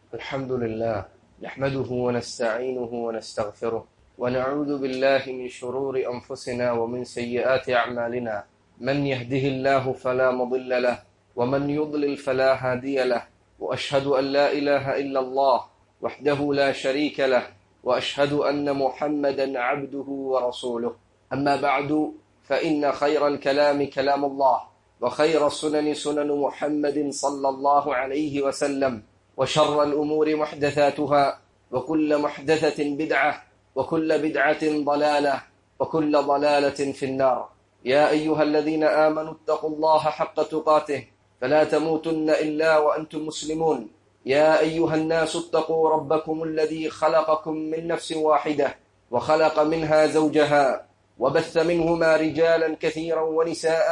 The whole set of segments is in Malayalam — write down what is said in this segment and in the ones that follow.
الحمد لله نحمده ونستعينه ونستغفره ونعوذ بالله من شرور أنفسنا ومن سيئات أعمالنا من يهده الله فلا مضل له ومن يضلل فلا هادي له وأشهد أن لا إله إلا الله وحده لا شريك له وأشهد أن محمدا عبده ورسوله أما بعد فإن خير الكلام كلام الله وخير السنن سنن محمد صلى الله عليه وسلم وشر الأمور محدثاتها وكل محدثة بدعة وكل بدعة ضلالة وكل ضلالة في النار يا أيها الذين آمنوا اتقوا الله حق تقاته فلا تموتن إلا وأنتم مسلمون يا أيها الناس اتقوا ربكم الذي خلقكم من نفس واحدة وخلق منها زوجها وبث منهما رجالا كثيرا ونساء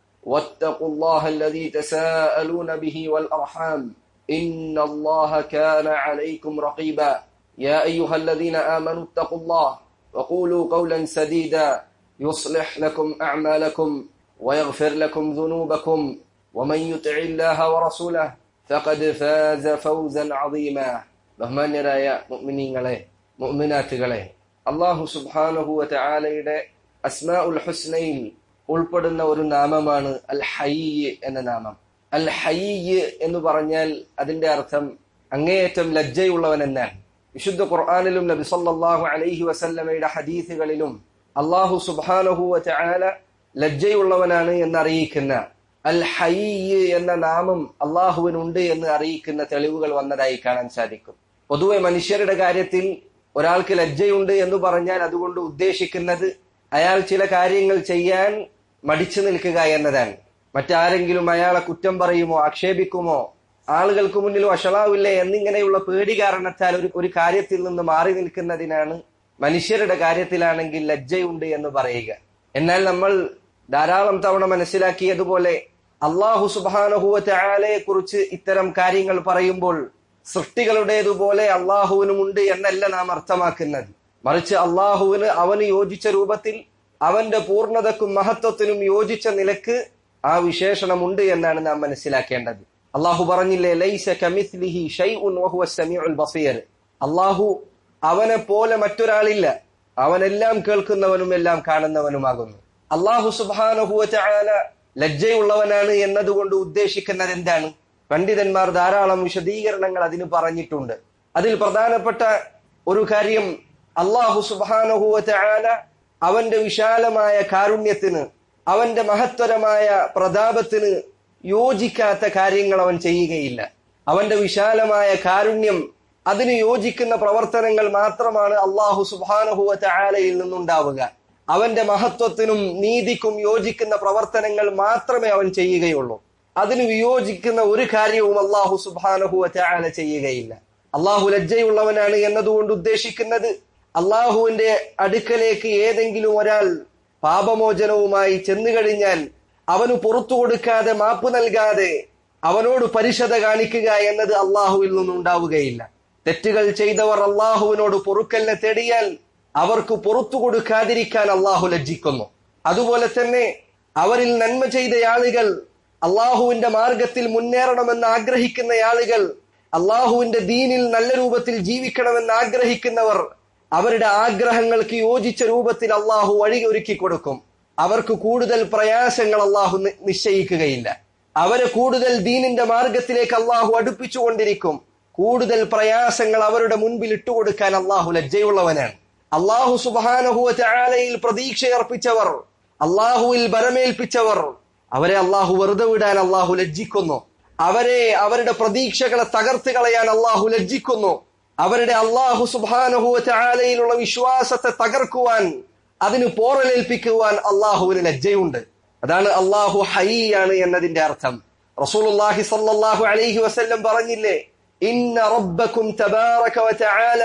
واتقوا الله الذي تساءلون به والأرحام إن الله كان عليكم رقيبا يا أيها الذين آمنوا اتقوا الله وقولوا قولا سديدا يصلح لكم أعمالكم ويغفر لكم ذنوبكم ومن يطع الله ورسوله فقد فاز فوزا عظيما ബഹ്മാന്യരായ മുഅ്മിനീങ്ങളെ മുഅ്മിനാത്തുകളെ അള്ളാഹു സുബ്ഹാനഹു വതആലയുടെ അസ്മാ ഉൽ ഹുസ്നയിൽ ഉൾപ്പെടുന്ന ഒരു നാമമാണ് അൽ ഹയ്യ് എന്ന നാമം അൽ ഹയ്യ് എന്ന് പറഞ്ഞാൽ അതിന്റെ അർത്ഥം അങ്ങേയറ്റം ലജ്ജയുള്ളവൻ എന്നാണ് വിശുദ്ധ ഖുർആാനിലും നബി സല്ലല്ലാഹു അലൈഹി വസല്ലമയുടെ ഹദീസുകളിലും അള്ളാഹു സുബ്ഹാനഹു വതആല ലജ്ജയുള്ളവനാണ് എന്ന് അറിയിക്കുന്ന അൽ ഹയ്യ് എന്ന നാമം അള്ളാഹുവിനുണ്ട് എന്ന് അറിയിക്കുന്ന തെളിവുകൾ വന്നതായി കാണാൻ സാധിക്കും പൊതുവെ മനുഷ്യരുടെ കാര്യത്തിൽ ഒരാൾക്ക് ലജ്ജയുണ്ട് എന്ന് പറഞ്ഞാൽ അതുകൊണ്ട് ഉദ്ദേശിക്കുന്നത് അയാൾ ചില കാര്യങ്ങൾ ചെയ്യാൻ മടിച്ചു നിൽക്കുക എന്നതാണ് മറ്റാരെങ്കിലും അയാളെ കുറ്റം പറയുമോ ആക്ഷേപിക്കുമോ ആളുകൾക്ക് മുന്നിൽ വഷളാവില്ലേ എന്നിങ്ങനെയുള്ള പേടി കാരണത്താൽ ഒരു ഒരു കാര്യത്തിൽ നിന്ന് മാറി നിൽക്കുന്നതിനാണ് മനുഷ്യരുടെ കാര്യത്തിലാണെങ്കിൽ ലജ്ജയുണ്ട് എന്ന് പറയുക എന്നാൽ നമ്മൾ ധാരാളം തവണ മനസ്സിലാക്കിയതുപോലെ അള്ളാഹു സുബാനഹുവത്തെ ആലയെ കുറിച്ച് ഇത്തരം കാര്യങ്ങൾ പറയുമ്പോൾ സൃഷ്ടികളുടേതുപോലെ അള്ളാഹുവിനുമുണ്ട് എന്നല്ല നാം അർത്ഥമാക്കുന്നത് മറിച്ച് അള്ളാഹുവിന് അവന് യോജിച്ച രൂപത്തിൽ അവന്റെ പൂർണ്ണതക്കും മഹത്വത്തിനും യോജിച്ച നിലക്ക് ആ വിശേഷണമുണ്ട് എന്നാണ് നാം മനസ്സിലാക്കേണ്ടത് അള്ളാഹു പറഞ്ഞില്ലേ ലൈസ കമിത്ലിഹി ഷൈഉൻ വഹുവ സമീഉൽ ബസീർ അള്ളാഹു അവനെ പോലെ മറ്റൊരാളില്ല അവനെല്ലാം കേൾക്കുന്നവനും എല്ലാം കാണുന്നവനുമാകുന്നു അള്ളാഹു സുബാനഹുവ ചായാല ലജ്ജയുള്ളവനാണ് എന്നതുകൊണ്ട് ഉദ്ദേശിക്കുന്നത് എന്താണ് പണ്ഡിതന്മാർ ധാരാളം വിശദീകരണങ്ങൾ അതിന് പറഞ്ഞിട്ടുണ്ട് അതിൽ പ്രധാനപ്പെട്ട ഒരു കാര്യം അള്ളാഹു സുബാനഹുവ ചായാല അവന്റെ വിശാലമായ കാരുണ്യത്തിന് അവന്റെ മഹത്തരമായ പ്രതാപത്തിന് യോജിക്കാത്ത കാര്യങ്ങൾ അവൻ ചെയ്യുകയില്ല അവന്റെ വിശാലമായ കാരുണ്യം അതിന് യോജിക്കുന്ന പ്രവർത്തനങ്ങൾ മാത്രമാണ് അള്ളാഹു സുബാനഹുവ ചായാലയിൽ നിന്നുണ്ടാവുക അവന്റെ മഹത്വത്തിനും നീതിക്കും യോജിക്കുന്ന പ്രവർത്തനങ്ങൾ മാത്രമേ അവൻ ചെയ്യുകയുള്ളൂ അതിന് വിയോജിക്കുന്ന ഒരു കാര്യവും അള്ളാഹു സുബാനഹുവ ചായാല ചെയ്യുകയില്ല അള്ളാഹു ലജ്ജയുള്ളവനാണ് എന്നതുകൊണ്ട് ഉദ്ദേശിക്കുന്നത് അള്ളാഹുവിന്റെ അടുക്കലേക്ക് ഏതെങ്കിലും ഒരാൾ പാപമോചനവുമായി ചെന്നു കഴിഞ്ഞാൽ അവന് പുറത്തു കൊടുക്കാതെ മാപ്പ് നൽകാതെ അവനോട് പരിശത കാണിക്കുക എന്നത് അള്ളാഹുവിൽ നിന്നുണ്ടാവുകയില്ല തെറ്റുകൾ ചെയ്തവർ അള്ളാഹുവിനോട് പൊറുക്കലിനെ തേടിയാൽ അവർക്ക് പുറത്തു കൊടുക്കാതിരിക്കാൻ അള്ളാഹു ലജ്ജിക്കുന്നു അതുപോലെ തന്നെ അവരിൽ നന്മ ചെയ്ത ആളുകൾ അള്ളാഹുവിന്റെ മാർഗത്തിൽ മുന്നേറണമെന്ന് ആഗ്രഹിക്കുന്ന ആളുകൾ അള്ളാഹുവിന്റെ ദീനിൽ നല്ല രൂപത്തിൽ ജീവിക്കണമെന്ന് ആഗ്രഹിക്കുന്നവർ അവരുടെ ആഗ്രഹങ്ങൾക്ക് യോജിച്ച രൂപത്തിൽ അള്ളാഹു വഴി ഒരുക്കി കൊടുക്കും അവർക്ക് കൂടുതൽ പ്രയാസങ്ങൾ അള്ളാഹു നിശ്ചയിക്കുകയില്ല അവരെ കൂടുതൽ ദീനിന്റെ മാർഗത്തിലേക്ക് അള്ളാഹു അടുപ്പിച്ചുകൊണ്ടിരിക്കും കൂടുതൽ പ്രയാസങ്ങൾ അവരുടെ മുൻപിൽ ഇട്ടുകൊടുക്കാൻ അള്ളാഹു ലജ്ജയുള്ളവനാണ് അള്ളാഹു സുബാനഹുവ ചാലയിൽ പ്രതീക്ഷയർപ്പിച്ചവർ അള്ളാഹുവിൽ ബലമേൽപ്പിച്ചവർ അവരെ അള്ളാഹു വെറുതെ വിടാൻ അള്ളാഹു ലജ്ജിക്കുന്നു അവരെ അവരുടെ പ്രതീക്ഷകളെ തകർത്ത് കളയാൻ അള്ളാഹു ലജ്ജിക്കുന്നു അവരുടെ അള്ളാഹു സുബാനഹുവ ചാലയിലുള്ള വിശ്വാസത്തെ തകർക്കുവാൻ അതിന് പോറലേൽപ്പിക്കുവാൻ അള്ളാഹുവിന് ലജ്ജയുണ്ട് അതാണ് അള്ളാഹു ഹൈയാണ് എന്നതിന്റെ അർത്ഥം റസൂലുള്ളാഹി സല്ലല്ലാഹു അലൈഹി വസല്ലം പറഞ്ഞില്ലേ ഇന്ന റബ്ബക്കും തബാറക വതആല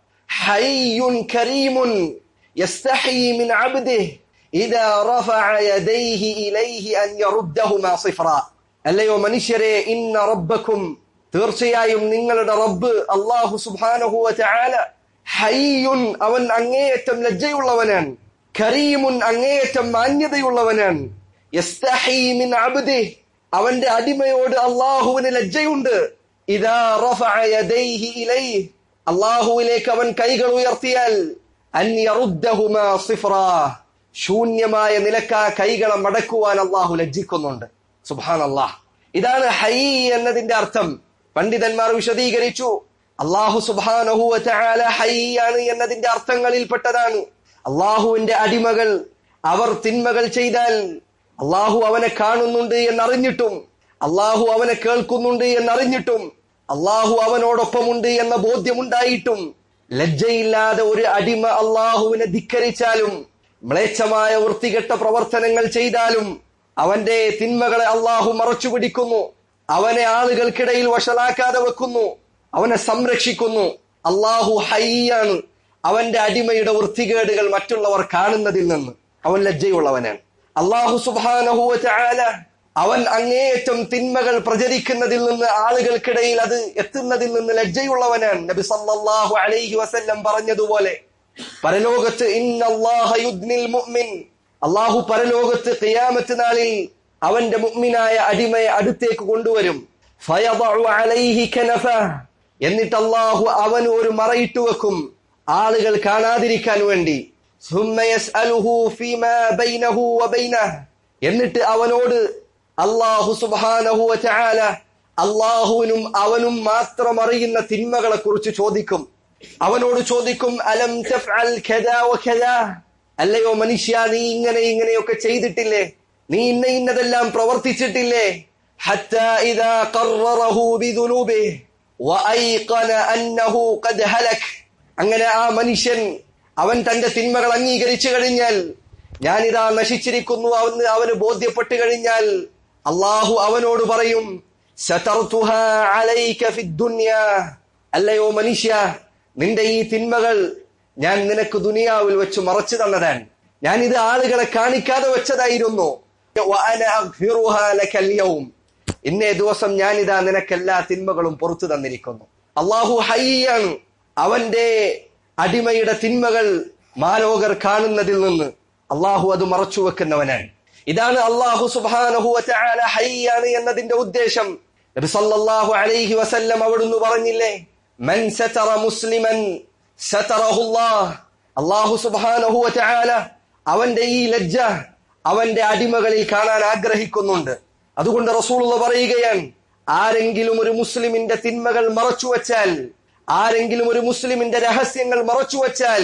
ഹയ്യുൻ കരീമുൻ യസ്തഹി മിൻ അബ്ദിഹി ഇദാ റഫഅ യദൈഹി ഇലൈഹി അൻ യറുദ്ദഹുമാ സിഫ്റാ അല്ലയോ മനുഷ്യരെ ഇന്ന റബ്ബക്കും തീർച്ചയായും നിങ്ങളുടെ റബ്ബ് അള്ളാഹു സുബ്ഹാനഹു വതആല ഹയ്യുൻ അവൻ അങ്ങേയറ്റം ലജ്ജയുള്ളവനാണ് കരീമുൻ അങ്ങേയറ്റം മാന്യതയുള്ളവനാണ് യസ്തഹി മിൻ അബ്ദിഹി അവന്റെ അടിമയോട് അള്ളാഹുവിന് ലജ്ജയുണ്ട് ഇദാ റഫഅ യദൈഹി ഇലൈഹി അല്ലാഹുവിലേക്ക് അവൻ കൈകൾ ഉയർത്തിയാൽ അൻ യറുദ്ദഹുമാ സിഫ്റാ ശൂന്യമായ നിലക്ക കൈകളെ മടക്കുവാൻ അള്ളാഹു ലജ്ജിക്കുന്നുണ്ട് സുബാൻ അള്ളാഹ് ഇതാണ് ഹൈ എന്നതിന്റെ അർത്ഥം പണ്ഡിതന്മാർ വിശദീകരിച്ചു അള്ളാഹു സുബാനഹുവ ഹൈ ആണ് എന്നതിന്റെ അർത്ഥങ്ങളിൽപ്പെട്ടതാണ് അള്ളാഹുവിന്റെ അടിമകൾ അവർ തിന്മകൾ ചെയ്താൽ അള്ളാഹു അവനെ കാണുന്നുണ്ട് എന്നറിഞ്ഞിട്ടും അള്ളാഹു അവനെ കേൾക്കുന്നുണ്ട് എന്നറിഞ്ഞിട്ടും അള്ളാഹു അവനോടൊപ്പമുണ്ട് എന്ന ബോധ്യമുണ്ടായിട്ടും ലജ്ജയില്ലാതെ ഒരു അടിമ അള്ളാഹുവിനെ ധിക്കരിച്ചാലും മ്ലേച്ഛമായ വൃത്തികെട്ട പ്രവർത്തനങ്ങൾ ചെയ്താലും അവന്റെ തിന്മകളെ അള്ളാഹു മറച്ചു പിടിക്കുന്നു അവനെ ആളുകൾക്കിടയിൽ വഷളാക്കാതെ വെക്കുന്നു അവനെ സംരക്ഷിക്കുന്നു അള്ളാഹു ഹൈയാണ് അവന്റെ അടിമയുടെ വൃത്തികേടുകൾ മറ്റുള്ളവർ കാണുന്നതിൽ നിന്ന് അവൻ ലജ്ജയുള്ളവനാണ് അള്ളാഹു സുബാനഹുവ ചാല അവൻ അങ്ങേയറ്റം തിന്മകൾ പ്രചരിക്കുന്നതിൽ നിന്ന് ആളുകൾക്കിടയിൽ അത് എത്തുന്നതിൽ നിന്ന് ലജ്ജയുള്ളവനാണ് നബി സല്ലല്ലാഹു അലൈഹി വസല്ലം പറഞ്ഞതുപോലെ പരലോകത്ത് ഇന്നല്ലാഹ യുദ്നിൽ മുഅ്മിൻ അള്ളാഹു പരലോകത്ത് ഖിയാമത്ത് നാളിൽ അവന്റെ മുഅ്മിനായ അടിമയെ അടുത്തേക്ക് കൊണ്ടുവരും ഫയദഉ അലൈഹി കനഫ എന്നിട്ട് അള്ളാഹു അവന് ഒരു മറയിട്ടു വെക്കും ആളുകൾ കാണാതിരിക്കാൻ വേണ്ടി ثم يسأله فيما بينه وبينه എന്നിട്ട് അവനോട് അള്ളാഹു സുബ്ഹാനഹു വതആല അള്ളാഹുവിനും അവനും മാത്രം അറിയുന്ന തിന്മകളെ കുറിച്ച് ചോദിക്കും അവനോട് ചോദിക്കും അലം തഫ്അൽ കദാ വകദാ അല്ലയോ മനുഷ്യ നീ ഇങ്ങനെ ഇങ്ങനെയൊക്കെ ചെയ്തിട്ടില്ലേ നീ ഇന്ന ഇന്നതെല്ലാം പ്രവർത്തിച്ചിട്ടില്ലേ حتى إذا قرره بذنوبه وأيقن أنه قد هلك അങ്ങനെ ആ മനുഷ്യൻ അവൻ തന്റെ തിന്മകൾ അംഗീകരിച്ചു കഴിഞ്ഞാൽ ഞാനിതാ നശിച്ചിരിക്കുന്നു അവന് അവന് ബോധ്യപ്പെട്ടു കഴിഞ്ഞാൽ അള്ളാഹു അവനോട് പറയും "സതർതുഹാ അലൈക ഫിദ്ദുന്യാ." അല്ലയോ മനുഷ്യ നിന്റെ ഈ തിന്മകൾ ഞാൻ നിനക്ക് ദുനിയാവിൽ വെച്ച് മറച്ചു തന്നതാണ് ഞാൻ ഇത് ആളുകളെ കാണിക്കാതെ വെച്ചതായിരുന്നു വഅന അഗ്ഫിറുഹാ ലകൽ യൗം. ഇന്നേ ദിവസം ഞാനിതാ നിനക്കെല്ലാ തിന്മകളും പുറത്തു തന്നിരിക്കുന്നു അള്ളാഹു ഹയ്യാണ് അവന്റെ അടിമയുടെ തിന്മകൾ മാലോകർ കാണുന്നതിൽ നിന്ന് അള്ളാഹു അത് മറച്ചു വെക്കുന്നവനാണ് ഇതാണ് അള്ളാഹു സുബാനഹു ഹയ്യാണ് എന്നതിന്റെ ഉദ്ദേശം നബി സല്ലല്ലാഹു അലൈഹി വസല്ലം അവിടുന്ന് പറഞ്ഞില്ലേ മൻ സതറ മുസ്ലിമൻ സതറഹുല്ലാഹ് അള്ളാഹു സുബാനഹു അവന്റെ ഈ ലജ്ജ അവന്റെ അടിമകളിൽ കാണാൻ ആഗ്രഹിക്കുന്നുണ്ട് അതുകൊണ്ട് റസൂലുള്ള പറയുകയാണ് ആരെങ്കിലും ഒരു മുസ്ലിമിന്റെ തിന്മകൾ മറച്ചു വച്ചാൽ ആരെങ്കിലും ഒരു മുസ്ലിമിന്റെ രഹസ്യങ്ങൾ മറച്ചു വച്ചാൽ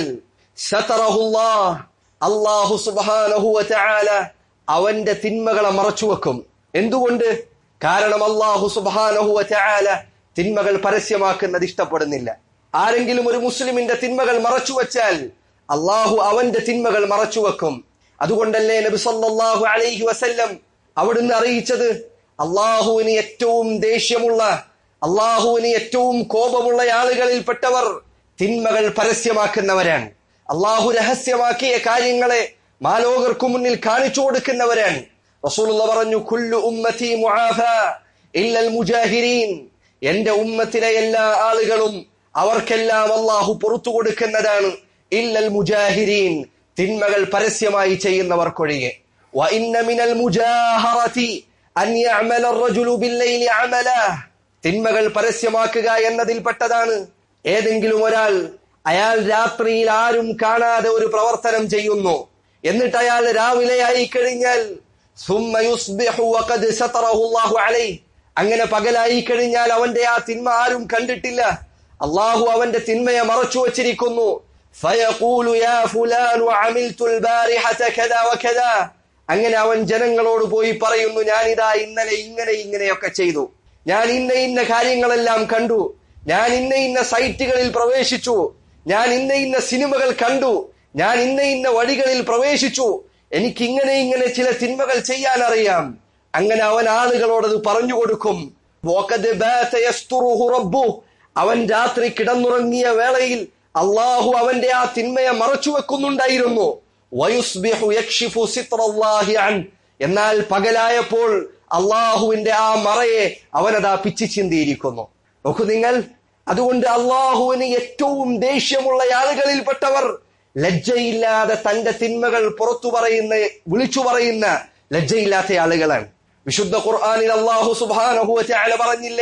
സതറഹുല്ലാഹ് അള്ളാഹു സുബ്ഹാനഹു വതആല അവന്റെ തിന്മകളെ മറച്ചു വെക്കും എന്തുകൊണ്ട് കാരണം അള്ളാഹു സുബ്ഹാനഹു വതആല തിന്മകൾ പരസ്യമാക്കുന്നത് ഇഷ്ടപ്പെടുന്നില്ല ആരെങ്കിലും ഒരു മുസ്ലിമിന്റെ തിന്മകൾ മറച്ചു വച്ചാൽ അള്ളാഹു അവന്റെ തിന്മകൾ മറച്ചു വെക്കും അതുകൊണ്ടല്ലേ നബി സല്ലല്ലാഹു അലൈഹി വസല്ലം അവിടുന്ന് അറിയിച്ചത് അള്ളാഹുവിന് ഏറ്റവും ദേഷ്യമുള്ള അള്ളാഹുവിന് ഏറ്റവും കോപമുള്ള ആളുകളിൽപ്പെട്ടവർ തിന്മകൾ പരസ്യമാക്കുന്നവരാണ് അള്ളാഹു രഹസ്യമാക്കിയ കാര്യങ്ങളെ മാലോകർക്കു മുന്നിൽ കാണിച്ചു കൊടുക്കുന്നവരാണ് റസൂലുള്ള പറഞ്ഞു കുല്ലു ഉമ്മത്തി മുആഫ ഇല്ലൽ മുജാഹിരീൻ എന്റെ ഉമ്മത്തിലെ എല്ലാ ആളുകളും അവർക്കെല്ലാം അള്ളാഹു പുറത്തു കൊടുക്കുന്നതാണ് ഇല്ലൽ മുജാഹിരീൻ തിന്മകൾ പരസ്യമായി ചെയ്യുന്നവർക്കൊഴികെ وإن من المجاهرة أن يعمل الرجل بالليل عملا തിന്മകൾ പരസ്യമാക്കുക എന്നതിൽപ്പെട്ടതാണ് ഏതെങ്കിലും ഒരാൾ അയാൾ രാത്രിയിൽ ആരും കാണാതെ ഒരു പ്രവർത്തനം ചെയ്യുന്നു എന്നിട്ട് അയാൾ രാവിലെ ആയി കഴിഞ്ഞാൽ ثم يصبح وقد ستره الله عليه അങ്ങനെ പകലായി കഴിഞ്ഞാൽ അവന്റെ ആ തിന്മ ആരും കണ്ടിട്ടില്ല അള്ളാഹു അവന്റെ തിന്മയെ മറച്ചു വച്ചിരിക്കുന്നു فيقول يا فلان عملت البارحة كذا وكذا അങ്ങനെ അവൻ ജനങ്ങളോട് പോയി പറയുന്നു ഞാനിതാ ഇന്നലെ ഇങ്ങനെ ഇങ്ങനെയൊക്കെ ചെയ്തു ഞാൻ ഇന്ന ഇന്ന കാര്യങ്ങളെല്ലാം കണ്ടു ഞാൻ ഇന്ന ഇന്ന സൈറ്റുകളിൽ പ്രവേശിച്ചു ഞാൻ ഇന്ന ഇന്ന സിനിമകൾ കണ്ടു ഞാൻ ഇന്ന ഇന്ന വഴികളിൽ പ്രവേശിച്ചു എനിക്ക് ഇങ്ങനെ ഇങ്ങനെ ചില തിന്മകൾ ചെയ്യാൻ അറിയാം അങ്ങനെ അവൻ ആളുകളോടത് പറഞ്ഞു കൊടുക്കും വഖദ് ബാത യസ്തുറുഹു റബ്ബുഹ്. അവൻ രാത്രി കിടന്നുറങ്ങിയ വേളയിൽ അള്ളാഹു അവന്റെ ആ തിന്മയെ മറച്ചു വെക്കുന്നുണ്ടായിരുന്നു വയുസ്ബിഹു യക്ഷിഫു സിത്രല്ലാഹി അൻ. എന്നാൽ പകലായപ്പോൾ അള്ളാഹുവിന്റെ ആ മറയെ അവനതാ പിച്ചു ചിന്തിയിരിക്കുന്നു നോക്കൂ നിങ്ങൾ അതുകൊണ്ട് അള്ളാഹുവിന് ഏറ്റവും ദേഷ്യമുള്ള ആളുകളിൽപ്പെട്ടവർ ലജ്ജയില്ലാതെ തന്റെ തിന്മകൾ പുറത്തു പറയുന്ന വിളിച്ചു പറയുന്ന ലജ്ജയില്ലാത്ത ആളുകളാണ് വിശുദ്ധ ഖുർആനിൽ അള്ളാഹു സുബ്ഹാനഹു വതആല പറഞ്ഞില്ലേ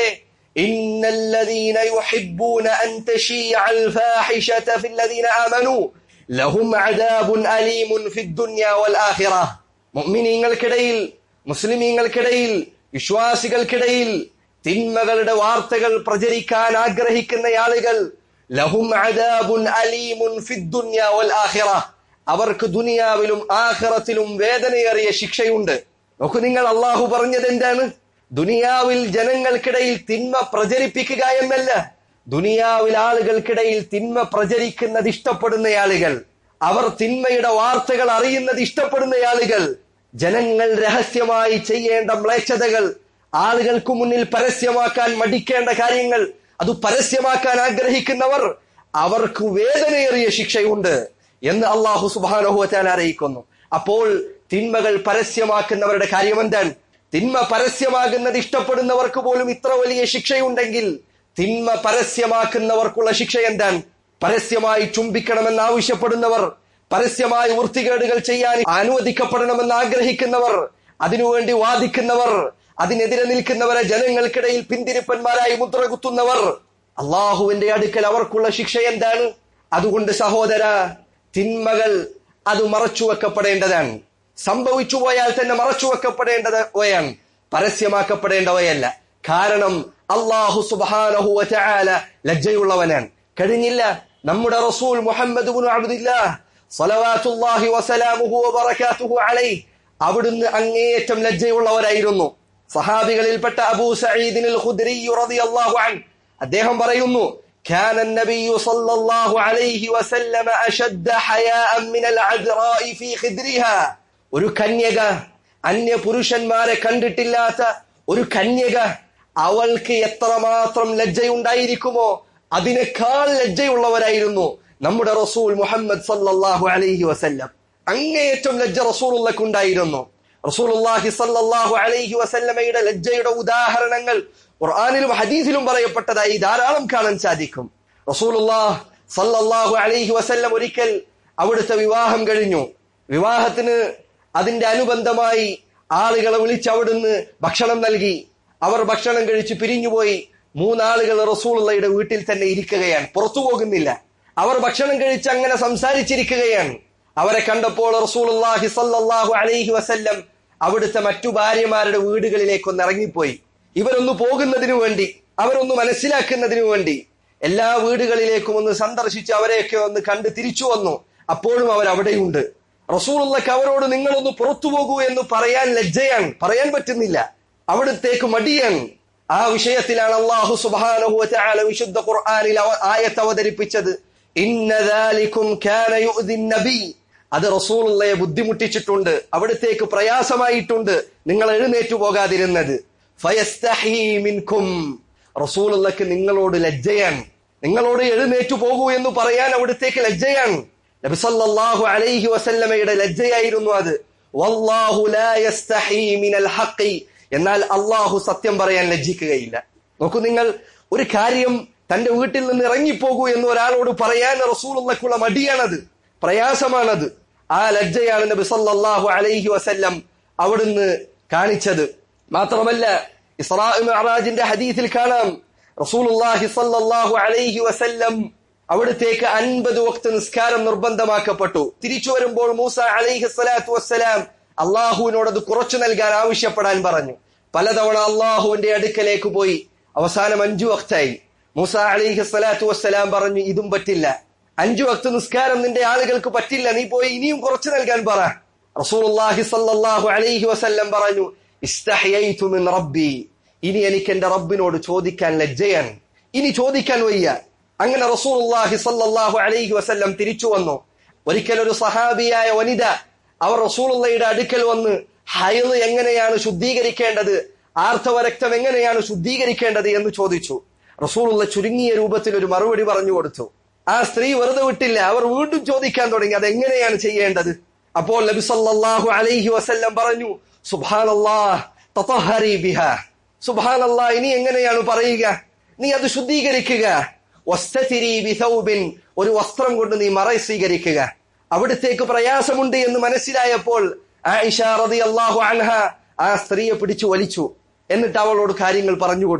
إن الذين يحبون أن تشيع الفاحشة في الذين آمنوا لهم عذاب أليم في الدنيا والآخرة മുഅ്മിനീങ്ങൾക്കിടയിൽ മുസ്ലിമീങ്ങൾക്കിടയിൽ വിശ്വാസികൾക്കിടയിൽ തിന്മകളുടെ വാർത്തകൾ പ്രചരിക്കാൻ ആഗ്രഹിക്കുന്ന ആളുകൾ ലഹും അദാബുൻ അലീമുൻ ഫിദ്ദുനിയ വൽ ആഖിറ അവർക്ക് ദുനിയാവിലും ആഖിറത്തിലും വേദനയേറിയ ശിക്ഷയുണ്ട് നോക്കൂ നിങ്ങൾ അള്ളാഹു പറഞ്ഞത് എന്താണ് ദുനിയാവിൽ ജനങ്ങൾക്കിടയിൽ തിന്മ പ്രചരിപ്പിക്കുക എന്നല്ല ദുനിയാവിൽ ആളുകൾക്കിടയിൽ തിന്മ പ്രചരിക്കുന്നത് ഇഷ്ടപ്പെടുന്ന ആളുകൾ അവർ തിന്മയുടെ വാർത്തകൾ അറിയുന്നത് ഇഷ്ടപ്പെടുന്ന ആളുകൾ ജനങ്ങൾ രഹസ്യമായി ചെയ്യേണ്ട മ്ലേച്ഛതകൾ ആളുകൾക്ക് മുന്നിൽ പരസ്യമാക്കാൻ മടിക്കേണ്ട കാര്യങ്ങൾ അത് പരസ്യമാക്കാൻ ആഗ്രഹിക്കുന്നവർ അവർക്ക് വേദനയേറിയ ശിക്ഷയുണ്ട് എന്ന് അള്ളാഹു സുബാനഹുവറ്റാൻ അറിയിക്കുന്നു അപ്പോൾ തിന്മകൾ പരസ്യമാക്കുന്നവരുടെ കാര്യം എന്താണ് തിന്മ പരസ്യമാകുന്നത് ഇഷ്ടപ്പെടുന്നവർക്ക് പോലും ഇത്ര വലിയ ശിക്ഷയുണ്ടെങ്കിൽ തിന്മ പരസ്യമാക്കുന്നവർക്കുള്ള ശിക്ഷ എന്താണ് പരസ്യമായി ചുംബിക്കണമെന്ന് ആവശ്യപ്പെടുന്നവർ പരസ്യമായി വൃത്തികേടുകൾ ചെയ്യാൻ അനുവദിക്കപ്പെടണമെന്ന് ആഗ്രഹിക്കുന്നവർ അതിനുവേണ്ടി വാദിക്കുന്നവർ അതിനെതിരെ നിൽക്കുന്നവരെ ജനങ്ങൾക്കിടയിൽ പിന്തിരിപ്പന്മാരായി മുദ്ര കുത്തുന്നവർ അള്ളാഹുവിന്റെ അടുക്കൽ അവർക്കുള്ള ശിക്ഷ എന്താണ് അതുകൊണ്ട് സഹോദര തിന്മകൾ അത് മറച്ചു വെക്കപ്പെടേണ്ടതാണ് സംഭവിച്ചു പോയാൽ തന്നെ മറച്ചു വെക്കപ്പെടേണ്ടത് വയാണ് പരസ്യമാക്കപ്പെടേണ്ടവയല്ല കാരണം അള്ളാഹു സുബാനഹു വചാല ലജ്ജയുള്ളവനാണ് കഴിഞ്ഞില്ല നമ്മുടെ റസൂൽ മുഹമ്മദ് അബ്ദുല്ലാഹ് സ്വലവാത്തുല്ലാഹി വസലാമുഹു വബറകാതുഹു അലൈഹി അവിടുന്ന് അങ്ങേയറ്റം ലജ്ജയുള്ളവരായിരുന്നു സഹാബികളിൽപ്പെട്ട അബൂ സഈദിൻ അൽ ഖുദ്രി റളിയല്ലാഹു അൻഹു അദ്ദേഹം പറയുന്നു كان النبي صلى الله عليه وسلم أشد حياء من العذراء في خدرها ഒരു കന്യക അന്യ പുരുഷന്മാരെ കണ്ടിട്ടില്ലാത്ത ഒരു കന്യക അവൾക്ക് എത്രമാത്രം ലജ്ജയുണ്ടായിരിക്കുമോ അതിനേക്കാൾ ലജ്ജയുള്ളവരായിരുന്നു നമ്മുടെ റസൂൽ മുഹമ്മദ് സല്ലല്ലാഹു അലൈഹി വസല്ലം അങ്ങേയറ്റം ലജ്ജ റസൂലുള്ളക്ക് ഉണ്ടായിരുന്നു റസൂലുള്ളാഹി സല്ലല്ലാഹു അലൈഹി വസല്ലമയുടെ ലജ്ജയുടെ ഉദാഹരണങ്ങൾ ഖുർആനിലും ഹദീസിലും പറയപ്പെട്ടതായി ധാരാളം കാണാൻ സാധിക്കും റസൂലുള്ളാഹ് സല്ലല്ലാഹു അലൈഹി വസല്ലം ഒരിക്കൽ അവിടുത്തെ വിവാഹം കഴിഞ്ഞു വിവാഹത്തിന് അതിന്റെ അനുബന്ധമായി ആളുകളെ വിളിച്ച് അവിടുന്ന് ഭക്ഷണം നൽകി അവർ ഭക്ഷണം കഴിച്ച് പിരിഞ്ഞുപോയി മൂന്നാളുകൾ റസൂലുള്ളയുടെ വീട്ടിൽ തന്നെ ഇരിക്കുകയാണ് പുറത്തു പോകുന്നില്ല അവർ ഭക്ഷണം കഴിച്ച് അങ്ങനെ സംസാരിച്ചിരിക്കുകയാണ് അവരെ കണ്ടപ്പോൾ റസൂലുള്ളാഹി സല്ലല്ലാഹു അലൈഹി വസല്ലം അവിടുത്തെ മറ്റു ഭാര്യമാരുടെ വീടുകളിലേക്കൊന്ന് ഇറങ്ങിപ്പോയി ഇവരൊന്ന് പോകുന്നതിനു വേണ്ടി അവരൊന്ന് മനസ്സിലാക്കുന്നതിനു വേണ്ടി എല്ലാ വീടുകളിലേക്കും ഒന്ന് സന്ദർശിച്ച് അവരെയൊക്കെ ഒന്ന് കണ്ട് തിരിച്ചു വന്നു അപ്പോഴും അവർ അവിടെയുണ്ട് റസൂലുള്ളക്ക് അവരോട് നിങ്ങളൊന്ന് പുറത്തു പോകൂ എന്ന് പറയാൻ ലജ്ജയാണ് പറയാൻ പറ്റുന്നില്ല അവിടത്തേക്ക് മടിയാണ് ആ വിഷയത്തിലാണ് അള്ളാഹു സുബ്ഹാനഹു വതആല വിശുദ്ധ ഖുർആനിൽ അവ- ആയത്ത് അവതരിപ്പിച്ചത് ഇന്ന ദാലികും കാന യുഅ്ദി നബി അത് റസൂലുള്ളയെ ബുദ്ധിമുട്ടിച്ചിട്ടുണ്ട് അവിടത്തേക്ക് പ്രയാസമായിട്ടുണ്ട് നിങ്ങൾ എഴുന്നേറ്റു പോകാതിരുന്നത് ഫയസ്തഹീ മിൻകും റസൂലുള്ളക്ക് നിങ്ങളോട് ലജ്ജയാണ് നിങ്ങളോട് എഴുന്നേറ്റു പോകൂ എന്ന് പറയാൻ അവിടത്തേക്ക് ലജ്ജയാണ് നബി സല്ലല്ലാഹു അലൈഹി വസല്ലമയുടെ ലജ്ജയായിരുന്നു അത് വല്ലാഹു ലാ യസ്തഹീ മിനൽ ഹഖി എന്നാൽ അള്ളാഹു സത്യം പറയാൻ ലജ്ജിക്കുകയില്ല നോക്കൂ നിങ്ങൾ ഒരു കാര്യം തന്റെ വീട്ടിൽ നിന്ന് ഇറങ്ങിപ്പോകൂ എന്ന് ഒരാളോട് പറയാൻ റസൂലുള്ളക്കുള്ള മടിയാണത് പ്രയാസമാണത് ആ ലജ്ജയാണ് നബി സല്ലല്ലാഹു അലൈഹി വസല്ലം അവിടുന്ന് കാണിച്ചത് മാത്രമല്ല ഇസ്രാ മിഅ്റാജിന്റെ ഹദീസിൽ കാണാം റസൂലുള്ളാഹി സല്ലല്ലാഹു അലൈഹി വസല്ലം അവിടത്തേക്ക് അൻപത് വക്ത് നിസ്കാരം നിർബന്ധമാക്കപ്പെട്ടു തിരിച്ചു വരുമ്പോൾ മൂസ അലൈഹി സ്വലാത്തു വസ്സലാം അള്ളാഹുവിനോട് അത് കുറച്ചു നൽകാൻ ആവശ്യപ്പെടാൻ പറഞ്ഞു പലതവണ അള്ളാഹുവിന്റെ അടുക്കലേക്ക് പോയി അവസാനം അഞ്ചു വക്തായി മൂസ അലൈഹി സ്വലാത്തു വസ്സലാം പറഞ്ഞു ഇതും പറ്റില്ല അഞ്ചു വക്ത് നിസ്കാരം നിന്റെ ആളുകൾക്ക് പറ്റില്ല നീ പോയി ഇനിയും കുറച്ചു നൽകാൻ പറ റസൂലുള്ളാഹി സല്ലല്ലാഹു അലൈഹി വസല്ലം പറഞ്ഞു ഇസ്തഹയൈതു മിൻ റബ്ബി ഇനി എനിക്ക് എന്റെ റബ്ബിനോട് ചോദിക്കാൻ ലജ്ജയാണ് ഇനി ചോദിക്കാൻ വയ്യ അങ്ങനെ റസൂലുള്ളാഹി സല്ലല്ലാഹു അലൈഹി വസല്ലം തിരിച്ചു വന്നു ഒരിക്കൽ ഒരു സഹാബിയായ വനിത അവർ റസൂലുള്ളയുടെ അടുക്കൽ വന്ന് ഹൈദ് എങ്ങനെയാണ് ശുദ്ധീകരിക്കേണ്ടത് ആർത്തവ രക്തം എങ്ങനെയാണ് ശുദ്ധീകരിക്കേണ്ടത് എന്ന് ചോദിച്ചു റസൂലുള്ള ചുരുങ്ങിയ രൂപത്തിൽ ഒരു മറുപടി പറഞ്ഞു കൊടുത്തു ആ സ്ത്രീ വെറുതെ വിട്ടില്ല അവർ വീണ്ടും ചോദിക്കാൻ തുടങ്ങി അത് എങ്ങനെയാണ് ചെയ്യേണ്ടത് അപ്പോൾ നബി സല്ലല്ലാഹു അലൈഹി വസല്ലം പറഞ്ഞു സുബ്ഹാനല്ലാഹ് തതഹരി ബിഹാ സുബ്ഹാനല്ലാഹ് ഇനി എങ്ങനെയാണ് പറയുക നീ അത് ശുദ്ധീകരിക്കുക വസ്തതിരി ബിഥൗബിൻ ഒരു വസ്ത്രം കൊണ്ട് നീ മറ സ്വീകരിക്കുക അവിടത്തേക്ക് പ്രയാസമുണ്ട് എന്ന് മനസ്സിലായപ്പോൾ ആയിഷ റളിയല്ലാഹു അൻഹ ആ സ്ത്രീയെ പിടിച്ചു വലിച്ചു എന്നിട്ട് അവളോട് കാര്യങ്ങൾ പറഞ്ഞു കൊടുത്തു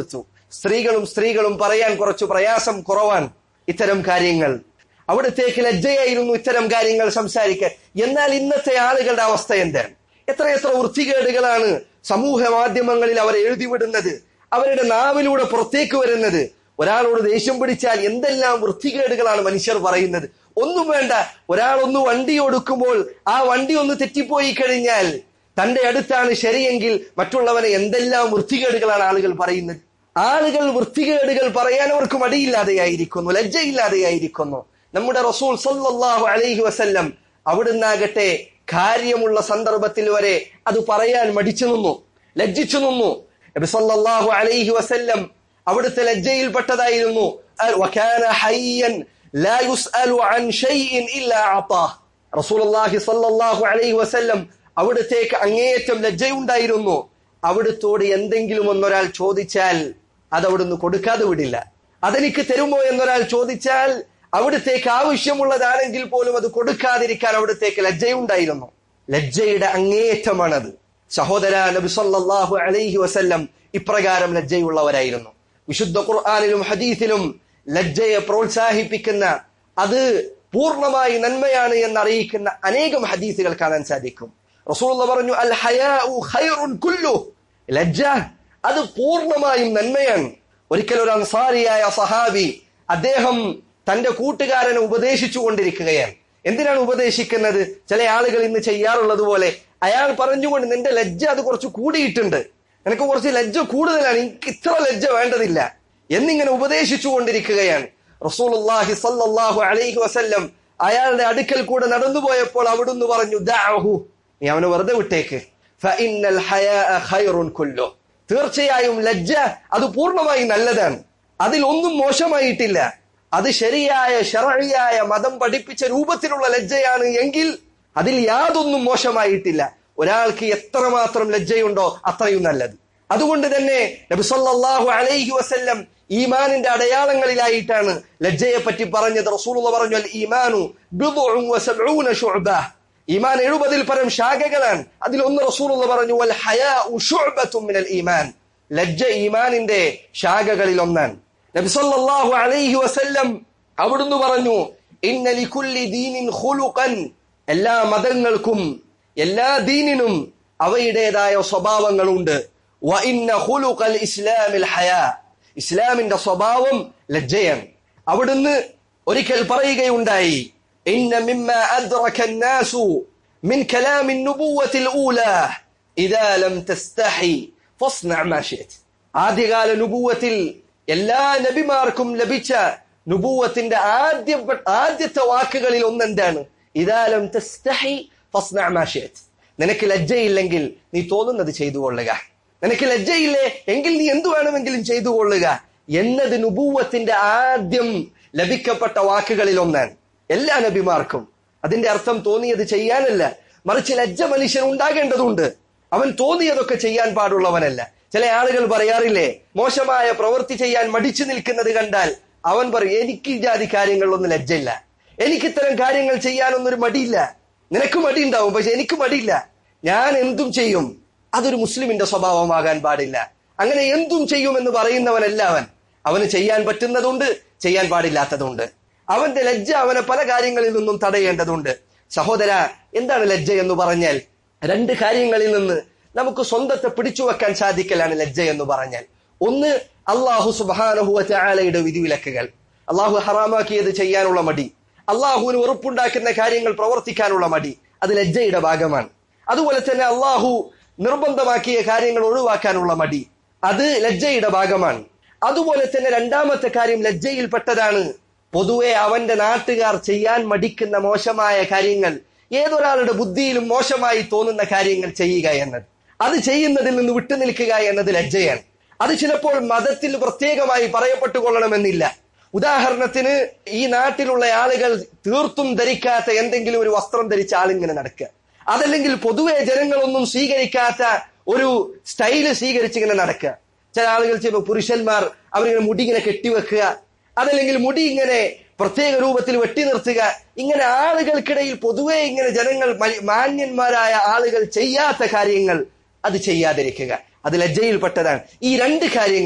സ്ത്രീകളും സ്ത്രീകളും പറയാൻ കുറച്ചു പ്രയാസം കുറവാൻ ഇത്തരം കാര്യങ്ങൾ അവിടത്തേക്ക് ലജ്ജയായിരുന്നു ഇത്തരം കാര്യങ്ങൾ സംസാരിക്കാൻ എന്നാൽ ഇന്നത്തെ ആളുകളുടെ അവസ്ഥ എന്താണ് എത്രയെത്ര വൃത്തികേടുകളാണ് സമൂഹ മാധ്യമങ്ങളിൽ അവർ എഴുതിവിടുന്നത് അവരുടെ നാവിലൂടെ പുറത്തേക്ക് വരുന്നത് ഒരാളോട് ദേഷ്യം പിടിച്ചാൽ എന്തെല്ലാം വൃത്തികേടുകളാണ് മനുഷ്യർ പറയുന്നത് ഒന്നും വേണ്ട ഒരാൾ ഒന്ന് വണ്ടി ഒടുക്കുമ്പോൾ ആ വണ്ടി ഒന്ന് തെറ്റിപ്പോയി കഴിഞ്ഞാൽ തന്റെ അടുത്താണ് ശരിയെങ്കിൽ മറ്റുള്ളവനെ എന്തെല്ലാം വൃത്തികേടുകളാണ് ആളുകൾ പറയുന്നത് ആളുകൾ വൃത്തികേടുകൾ പറയാൻ അവർക്ക് മടിയില്ലാതെയായിരിക്കുന്നു ലജ്ജയില്ലാതെയായിരിക്കുന്നു നമ്മുടെ റസൂൽ സല്ലല്ലാഹു അലൈഹി വസല്ലം അവിടുന്നാകട്ടെ കാര്യമുള്ള സന്ദർഭത്തിൽ വരെ അത് പറയാൻ മടിച്ചു നിന്നു ലജ്ജിച്ചു നിന്നു നബി സല്ലല്ലാഹു അലൈഹി വസല്ലം അവിടുത്തെ ലജ്ജയിൽപ്പെട്ടതായിരുന്നു വകാന ഹയ്യൻ ലാ യുസ്അലു അൻ ഷൈഇൻ ഇല്ലാ അതാഹ് റസൂലുള്ളാഹി സല്ലല്ലാഹു അലൈഹി വസല്ലം അവിടുത്തേക്ക് അങ്ങേയറ്റം ലജ്ജയുണ്ടായിരുന്നു അവിടുത്തോട് എന്തെങ്കിലും ഒന്നൊരാൾ ചോദിച്ചാൽ അത് അവിടുന്ന് കൊടുക്കാതെ വിടില്ല അതെനിക്ക് തരുമോ എന്നൊരാൾ ചോദിച്ചാൽ അവിടുത്തേക്ക് ആവശ്യമുള്ളതാണെങ്കിൽ പോലും അത് കൊടുക്കാതിരിക്കാൻ അവിടുത്തേക്ക് ലജ്ജയുണ്ടായിരുന്നു ലജ്ജയുടെ അങ്ങേയറ്റമാണത് സഹോദര നബി സല്ലല്ലാഹു അലൈഹി വസല്ലം ഇപ്രകാരം ലജ്ജയുള്ളവരായിരുന്നു വിശുദ്ധ ഖുർആാനിലും ഹദീസിലും ലജ്ജയെ പ്രോത്സാഹിപ്പിക്കുന്ന അത് പൂർണ്ണമായി നന്മയാണ് എന്നറിയിക്കുന്ന അനേകം ഹദീസുകൾ കാണാൻ സാധിക്കും റസൂൽ പറഞ്ഞു അൽ ഹയാഉ ഖൈറുൻ കുല്ലു ലജ്ജ അത് പൂർണ്ണമായും നന്മയാണ് ഒരിക്കൽ ഒരു അൻസാരിയായ സഹാബി അദ്ദേഹം തന്റെ കൂട്ടുകാരനെ ഉപദേശിച്ചു കൊണ്ടിരിക്കുകയാണ് എന്തിനാണ് ഉപദേശിക്കുന്നത് ചില ആളുകൾ ഇന്ന് ചെയ്യാറുള്ളത് പോലെ അയാൾ പറഞ്ഞുകൊണ്ട് നിന്റെ ലജ്ജ അത് കുറച്ച് കൂടിയിട്ടുണ്ട് നിനക്ക് കുറച്ച് ലജ്ജ കൂടുതലാണ് എനിക്ക് ഇത്ര ലജ്ജ വേണ്ടതില്ല എന്നിങ്ങനെ ഉപദേശിച്ചു കൊണ്ടിരിക്കുകയാണ് റസൂലുള്ളാഹി സല്ലല്ലാഹു അലൈഹി വസല്ലം അയാളുടെ അടുക്കൽ കൂടെ നടന്നുപോയപ്പോൾ അവിടുന്ന് പറഞ്ഞു ദഅഹു നീ അവനെ വെറുതെ വിട്ടേക്ക് ഫഇന്നൽ ഹയാഅ ഖൈറുൻ കുല്ലു തീർച്ചയായും ലജ്ജ അത് പൂർണ്ണമായി നല്ലതാണ് അതിൽ ഒന്നും മോശമായിട്ടില്ല അത് ശരിയായ ശറഴിയായ മതം പഠിപ്പിച്ച രൂപത്തിലുള്ള ലജ്ജയാണ് എങ്കിൽ അതിൽ യാതൊന്നും മോശമായിട്ടില്ല ഒരാൾക്ക് എത്രമാത്രം ലജ്ജയുണ്ടോ അത്രയും നല്ലത് അതുകൊണ്ട് തന്നെ നബി സല്ലല്ലാഹു അലൈഹി വസല്ലം ഈമാനിന്റെ അടയാളങ്ങളിലായിട്ടാണ് ലജ്ജയെ പറ്റി പറഞ്ഞത് റസൂലുള്ള പറഞ്ഞു അൽ ഈമാനു ബിദ്ഉൻ വസബ്ഊന ശുഅബ ഈമാൻ എഴുപതിൽ പരം ശാഖകളാണ് അതിലൊന്ന് റസൂലുള്ള പറഞ്ഞു വൽ ഹയാഉ ശുഅബത്തും മിനൽ ഈമാൻ ലജ്ജ ഈമാനിന്റെ ശാഖകളിൽ ഒന്നാണ് നബി സല്ലല്ലാഹു അലൈഹി വസല്ലം അവിടുന്ന് പറഞ്ഞു ഇന്ന ലികുല്ലി ദീനിൻ ഖുലുഖൻ എല്ലാ മതങ്ങൾക്കും എല്ലാ ദീനിനും അവയുടേതായ സ്വഭാവങ്ങളുണ്ട് വ ഇന്ന ഖുലുഖൽ ഇസ്ലാമിൽ ഹയാ ഇസ്ലാമിന്റെ സ്വഭാവം ലജ്ജയാണ് അവിടുന്ന് ഒരിക്കൽ പറയുകയുണ്ടായി ഇന്ന മിമ്മ അദ്റക الناس من كلام النبوة الأولى إذا لم تستحي فاصنع ما شئت ആദ്യകാല നുബൂവത്തിൽ എല്ലാ നബിമാർക്കും ലഭിച്ച നുബൂവത്തിന്റെ ആദ്യ ആദ്യത്തെ വാക്കുകളിൽ ഒന്നെന്താണ് ഇതാലം തസ്തഹി ഫസ്ന മാ ശിഅത് നിനക്ക് ലജ്ജയില്ലെങ്കിൽ നീ തോന്നുന്നത് ചെയ്തു കൊള്ളുക നിനക്ക് ലജ്ജയില്ലേ എങ്കിൽ നീ എന്തു വേണമെങ്കിലും ചെയ്തു കൊള്ളുക എന്നത് നുബൂവത്തിന്റെ ആദ്യം ലഭിക്കപ്പെട്ട വാക്കുകളിൽ ഒന്നാണ് എല്ലാ നബിമാർക്കും അതിന്റെ അർത്ഥം തോന്നിയത് ചെയ്യാനല്ല മറിച്ച് ലജ്ജ മനുഷ്യൻ ഉണ്ടാകേണ്ടതുണ്ട് അവൻ തോന്നിയതൊക്കെ ചെയ്യാൻ പാടുള്ളവനല്ല ചില ആളുകൾ പറയാറില്ലേ മോശമായ പ്രവൃത്തി ചെയ്യാൻ മടിച്ചു നിൽക്കുന്നത് കണ്ടാൽ അവൻ പറയും എനിക്ക് ഈ ജാതി കാര്യങ്ങളിലൊന്നും ലജ്ജയില്ല എനിക്ക് ഇത്തരം കാര്യങ്ങൾ ചെയ്യാനൊന്നും ഒരു മടിയില്ല നിനക്ക് മടി ഉണ്ടാവും പക്ഷെ എനിക്ക് മടിയില്ല ഞാൻ എന്തും ചെയ്യും അതൊരു മുസ്ലിമിന്റെ സ്വഭാവമാകാൻ പാടില്ല അങ്ങനെ എന്തും ചെയ്യുമെന്ന് പറയുന്നവനല്ല അവൻ അവന് ചെയ്യാൻ പറ്റുന്നതുണ്ട് ചെയ്യാൻ പാടില്ലാത്തതുണ്ട് അവന്റെ ലജ്ജ അവനെ പല കാര്യങ്ങളിൽ നിന്നും തടയേണ്ടതുണ്ട് സഹോദര എന്താണ് ലജ്ജ എന്ന് പറഞ്ഞാൽ രണ്ട് കാര്യങ്ങളിൽ നിന്ന് നമുക്ക് സ്വന്തത്തെ പിടിച്ചു വെക്കാൻ സാധിക്കലാണ് ലജ്ജ എന്ന് പറഞ്ഞാൽ ഒന്ന് അള്ളാഹു സുബാനഹുവ ചാലയുടെ വിധിവിലക്കുകൾ അള്ളാഹു ഹറാമാക്കിയത് ചെയ്യാനുള്ള മടി അള്ളാഹുവിന് ഉറപ്പുണ്ടാക്കുന്ന കാര്യങ്ങൾ പ്രവർത്തിക്കാനുള്ള മടി അത് ലജ്ജയുടെ ഭാഗമാണ് അതുപോലെ തന്നെ അള്ളാഹു നിർബന്ധമാക്കിയ കാര്യങ്ങൾ ഒഴിവാക്കാനുള്ള മടി അത് ലജ്ജയുടെ ഭാഗമാണ് അതുപോലെ തന്നെ രണ്ടാമത്തെ കാര്യം ലജ്ജയിൽപ്പെട്ടതാണ് പൊതുവെ അവന്റെ നാട്ടുകാർ ചെയ്യാൻ മടിക്കുന്ന മോശമായ കാര്യങ്ങൾ ഏതൊരാളുടെ ബുദ്ധിയിലും മോശമായി തോന്നുന്ന കാര്യങ്ങൾ ചെയ്യുക എന്നത് അത് ചെയ്യുന്നതിൽ നിന്ന് വിട്ടുനിൽക്കുക എന്നത് ലജ്ജയാണ് അത് ചിലപ്പോൾ മതത്തിൽ പ്രത്യേകമായി പറയപ്പെട്ടുകൊള്ളണമെന്നില്ല ഉദാഹരണത്തിന് ഈ നാട്ടിലുള്ള ആളുകൾ തീർത്തും ധരിക്കാത്ത എന്തെങ്കിലും ഒരു വസ്ത്രം ധരിച്ച ആളിങ്ങനെ നടക്കുക അതല്ലെങ്കിൽ പൊതുവെ ജനങ്ങളൊന്നും സ്വീകരിക്കാത്ത ഒരു സ്റ്റൈല് സ്വീകരിച്ചിങ്ങനെ നടക്കുക ചില ആളുകൾ ചെയ്യുമ്പോൾ പുരുഷന്മാർ അവരിങ്ങനെ മുടി ഇങ്ങനെ കെട്ടിവെക്കുക അതല്ലെങ്കിൽ മുടി ഇങ്ങനെ പ്രത്യേക രൂപത്തിൽ വെട്ടി നിർത്തുക ഇങ്ങനെ ആളുകൾക്കിടയിൽ പൊതുവെ ഇങ്ങനെ ജനങ്ങൾ മാന്യന്മാരായ ആളുകൾ ചെയ്യാത്ത കാര്യങ്ങൾ അത് ചെയ്യാതിരിക്കുക അത് ലജ്ജയിൽപ്പെട്ടതാണ് ഈ രണ്ട് കാര്യങ്ങൾ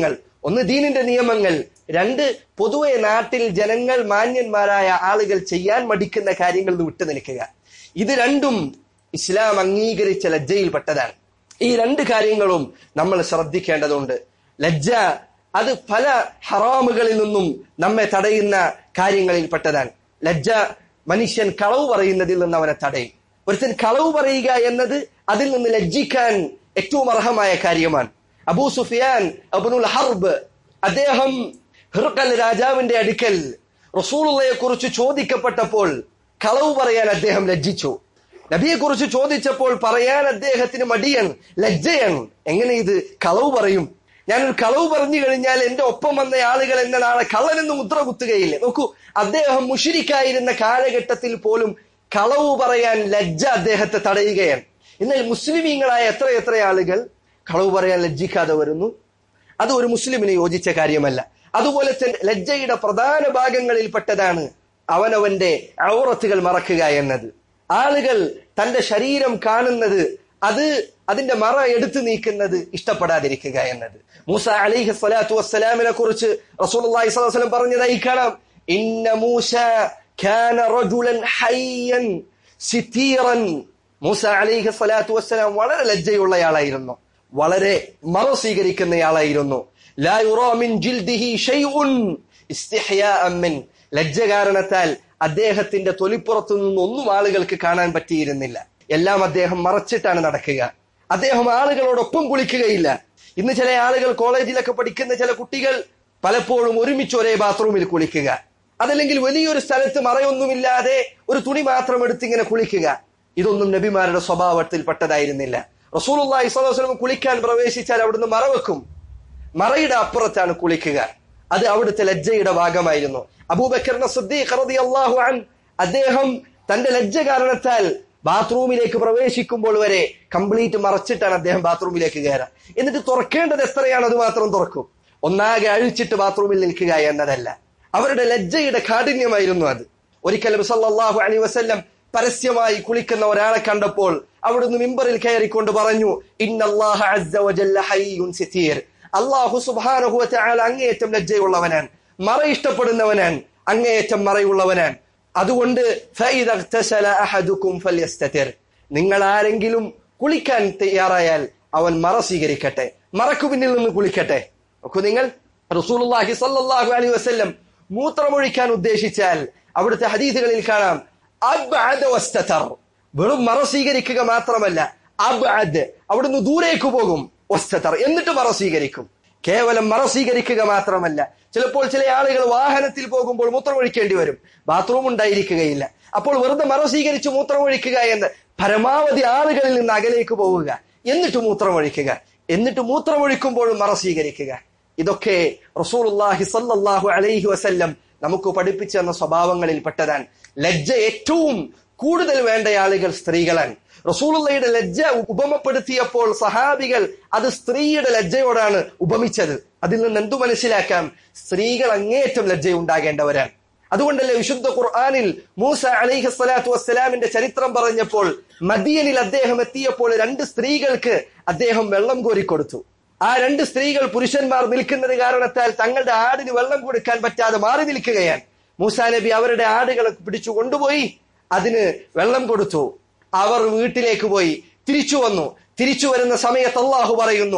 ഒന്ന് ദീനിന്റെ നിയമങ്ങൾ രണ്ട് പൊതുവെ നാട്ടിൽ ജനങ്ങൾ മാന്യന്മാരായ ആളുകൾ ചെയ്യാൻ മടിക്കുന്ന കാര്യങ്ങളിൽ നിന്ന് വിട്ടു നിൽക്കുക ഇത് രണ്ടും ഇസ്ലാം അംഗീകരിച്ച ലജ്ജയിൽപ്പെട്ടതാണ് ഈ രണ്ട് കാര്യങ്ങളും നമ്മൾ ശ്രദ്ധിക്കേണ്ടതുണ്ട് ലജ്ജ അത് പല ഹറാമുകളിൽ നിന്നും നമ്മെ തടയുന്ന കാര്യങ്ങളിൽപ്പെട്ടതാണ് ലജ്ജ മനുഷ്യൻ കളവ് പറയുന്നതിൽ നിന്ന് അവനെ തടയും ഒരുത്തൻ കളവ് പറയുക എന്നത് അതിൽ നിന്ന് ലജ്ജിക്കാൻ ഏറ്റവും അർഹമായ കാര്യമാണ് അബൂ സുഫിയാൻ അബുനുൽ ഹർബ് അദ്ദേഹം ഹിർക്കൽ രാജാവിന്റെ അടുക്കൽ റസൂലുള്ളയെ കുറിച്ച് ചോദിക്കപ്പെട്ടപ്പോൾ കളവ് പറയാൻ അദ്ദേഹം ലജ്ജിച്ചു നബിയെ കുറിച്ച് ചോദിച്ചപ്പോൾ പറയാൻ അദ്ദേഹത്തിന് മടിയൻ ലജ്ജയൻ എങ്ങനെ ഇത് കളവ് പറയും ഞാനൊരു കളവ് പറഞ്ഞു കഴിഞ്ഞാൽ എന്റെ ഒപ്പം വന്ന ആളുകൾ എന്നെ നാളെ കള്ളനെന്ന് മുദ്ര കുത്തുകയില്ലേ നോക്കൂ അദ്ദേഹം മുഷിരിക്കായിരുന്ന കാലഘട്ടത്തിൽ പോലും കളവ് പറയാൻ ലജ്ജ അദ്ദേഹത്തെ തടയുകയാണ് എന്നാൽ മുസ്ലിമീങ്ങളായ എത്ര എത്ര ആളുകൾ കളവ് പറയാൻ ലജ്ജിക്കാതെ വരുന്നു അത് ഒരു മുസ്ലിമിന് യോജിച്ച കാര്യമല്ല അതുപോലെ തന്നെ ലജ്ജയുടെ പ്രധാന ഭാഗങ്ങളിൽപ്പെട്ടതാണ് അവനവന്റെ ഔറത്തുകൾ മറക്കുക എന്നത് ആളുകൾ തന്റെ ശരീരം കാണുന്നത് അത് അതിന്റെ മറ എടുത്തു നീക്കുന്നത് ഇഷ്ടപ്പെടാതിരിക്കുക എന്നത് മൂസ അലിഹി സ്വലാത്തു വസ്സലാമിനെ കുറിച്ച് റസൂലുള്ളാഹി സ്വല്ലല്ലാഹു അലൈഹി വസല്ലം പറഞ്ഞതായി കാണാം ഇന്ന മൂസ കാന റജുലൻ ഹയ്യൻ സിതീറൻ മൂസ അലിഹി സ്വലാത്തു വസ്സലാം വളരെ ലജ്ജയുള്ളയാളായിരുന്നു വളരെ മറ സ്വീകരിക്കുന്നയാളായിരുന്നു ലാ യുറാ മിൻ ജിൽദിഹി ഷൈഉൻ ഇസ്തിഹ്യാഅൻ മിൻ ലജ്ജ കാരണത്താൽ അദ്ദേഹത്തിന്റെ തൊലിപ്പുറത്തു നിന്ന് ഒന്നും ആളുകൾക്ക് കാണാൻ പറ്റിയിരുന്നില്ല എല്ലാം അദ്ദേഹം മറച്ചിട്ടാണ് നടക്കുക അദ്ദേഹം ആളുകളോടൊപ്പം കുളിക്കുകയില്ല ഇന്ന് ചില ആളുകൾ കോളേജിലൊക്കെ പഠിക്കുന്ന ചില കുട്ടികൾ പലപ്പോഴും ഒരുമിച്ച് ഒരേ ബാത്റൂമിൽ കുളിക്കുക അതല്ലെങ്കിൽ വലിയൊരു സ്ഥലത്ത് മറയൊന്നുമില്ലാതെ ഒരു തുണി മാത്രം എടുത്ത് ഇങ്ങനെ കുളിക്കുക ഇതൊന്നും നബിമാരുടെ സ്വഭാവത്തിൽ പെട്ടതായിരുന്നില്ല റസൂലുള്ളാഹി സ്വല്ലല്ലാഹു അലൈഹി വസല്ലം കുളിക്കാൻ പ്രവേശിച്ചാൽ അവിടുന്ന് മറവെക്കും മറയുടെ അപ്പുറത്താണ് കുളിക്കുക അത് അവിടുത്തെ ലജ്ജയുടെ ഭാഗമായിരുന്നു അബൂബക്കറിന്റെ സിദ്ദീഖ് റളിയല്ലാഹു അൻ അദ്ദേഹം തന്റെ ലജ്ജ കാരണത്താൽ ബാത്റൂമിലേക്ക് പ്രവേശിക്കുമ്പോൾ വരെ കംപ്ലീറ്റ് മറച്ചിട്ടാണ് അദ്ദേഹം ബാത്റൂമിലേക്ക് കയറുക എന്നിട്ട് തുറക്കേണ്ടത് എത്രയാണ് അത് മാത്രം തുറക്കും ഒന്നാകെ അഴിച്ചിട്ട് ബാത്റൂമിൽ നിൽക്കുക എന്നതല്ല അവരുടെ ലജ്ജയുടെ കാഠിന്യമായിരുന്നു അത് ഒരിക്കലും സല്ലല്ലാഹു അലൈഹി വസല്ലം പരസ്യമായി കുളിക്കുന്ന ഒരാളെ കണ്ടപ്പോൾ അവിടുന്ന് മിമ്പറിൽ കയറിക്കൊണ്ട് പറഞ്ഞു ഇന്നല്ലാഹ അസ്സ വജല്ല ഹയ്യുൻ സിതീർ അള്ളാഹു സുബ്ഹാനഹു വതആല അങ്ങേയറ്റം ലജ്ജയുള്ളവനാണ് മറ ഇഷ്ടപ്പെടുന്നവനാണ് അങ്ങേയറ്റം മറയുള്ളവനാണ് അതുകൊണ്ട് ഫഇദ ഇഗ്തസല അഹദുക്കും ഫല്യസ്തതിർ നിങ്ങൾ ആരെങ്കിലും കുളിക്കാൻ തയ്യാറായാൽ അവൻ മറ സ്വീകരിക്കട്ടെ മറക്കു പിന്നിൽ നിന്ന് കുളിക്കട്ടെ നോക്കൂ നിങ്ങൾ റസൂലുള്ളാഹി സ്വല്ലല്ലാഹു അലൈഹി വസല്ലം മൂത്രമൊഴിക്കാൻ ഉദ്ദേശിച്ചാൽ അവിടുത്തെ ഹദീസുകളിൽ കാണാം അബ്അദ വസ്തതർ വെറും മറ സ്വീകരിക്കുക മാത്രമല്ല അബ്അദ് അവിടുന്ന് ദൂരേക്ക് പോകും വസ്തതർ എന്നിട്ട് മറ സ്വീകരിക്കും കേവലം മറ സ്വീകരിക്കുക മാത്രമല്ല ചിലപ്പോൾ ചില ആളുകൾ വാഹനത്തിൽ പോകുമ്പോൾ മൂത്രമൊഴിക്കേണ്ടി വരും ബാത്റൂം ഉണ്ടായിരിക്കുകയില്ല അപ്പോൾ വെറുതെ മറ സ്വീകരിച്ച് മൂത്രമൊഴിക്കുക എന്ന് പരമാവധി ആളുകളിൽ നിന്ന് അകലേക്ക് പോവുക എന്നിട്ട് മൂത്രമൊഴിക്കുക എന്നിട്ട് മൂത്രമൊഴിക്കുമ്പോഴും മറ സ്വീകരിക്കുക ഇതൊക്കെ റസൂലുള്ളാഹി സല്ലല്ലാഹു അലൈഹി വസല്ലം നമുക്ക് പഠിപ്പിച്ചു തന്ന സ്വഭാവങ്ങളിൽ പെട്ടതാണ് ലജ്ജ ഏറ്റവും കൂടുതൽ വേണ്ട ആളുകൾ സ്ത്രീകളാണ് റസൂലുള്ളയുടെ ലജ്ജ ഉപമപ്പെടുത്തിയപ്പോൾ സഹാബികൾ അത് സ്ത്രീയുടെ ലജ്ജയോടാണ് ഉപമിച്ചത് അതിൽ നിന്ന് എന്തു മനസ്സിലാക്കാം സ്ത്രീകൾ അങ്ങേയറ്റം ലജ്ജയുണ്ടാകേണ്ടവരാണ് അതുകൊണ്ടല്ലേ വിശുദ്ധ ഖുർആാനിൽ മൂസ അലിഹി സ്വലാത്തു വസ്സലാമിന്റെ ചരിത്രം പറഞ്ഞപ്പോൾ മദിയനിൽ അദ്ദേഹം എത്തിയപ്പോൾ രണ്ട് സ്ത്രീകൾക്ക് അദ്ദേഹം വെള്ളം കോരിക്കൊടുത്തു ആ രണ്ട് സ്ത്രീകൾ പുരുഷന്മാർ നിൽക്കുന്നത് കാരണത്താൽ തങ്ങളുടെ ആടിന് വെള്ളം കൊടുക്കാൻ പറ്റാതെ മാറി നിൽക്കുകയാണ് മൂസാ നബി അവരുടെ ആടുകളെ പിടിച്ചു കൊണ്ടുപോയി അതിന് വെള്ളം കൊടുത്തു അവർ വീട്ടിലേക്ക് പോയി തിരിച്ചു വന്നു തിരിച്ചു വരുന്ന സമയത്ത് അള്ളാഹു പറയുന്നു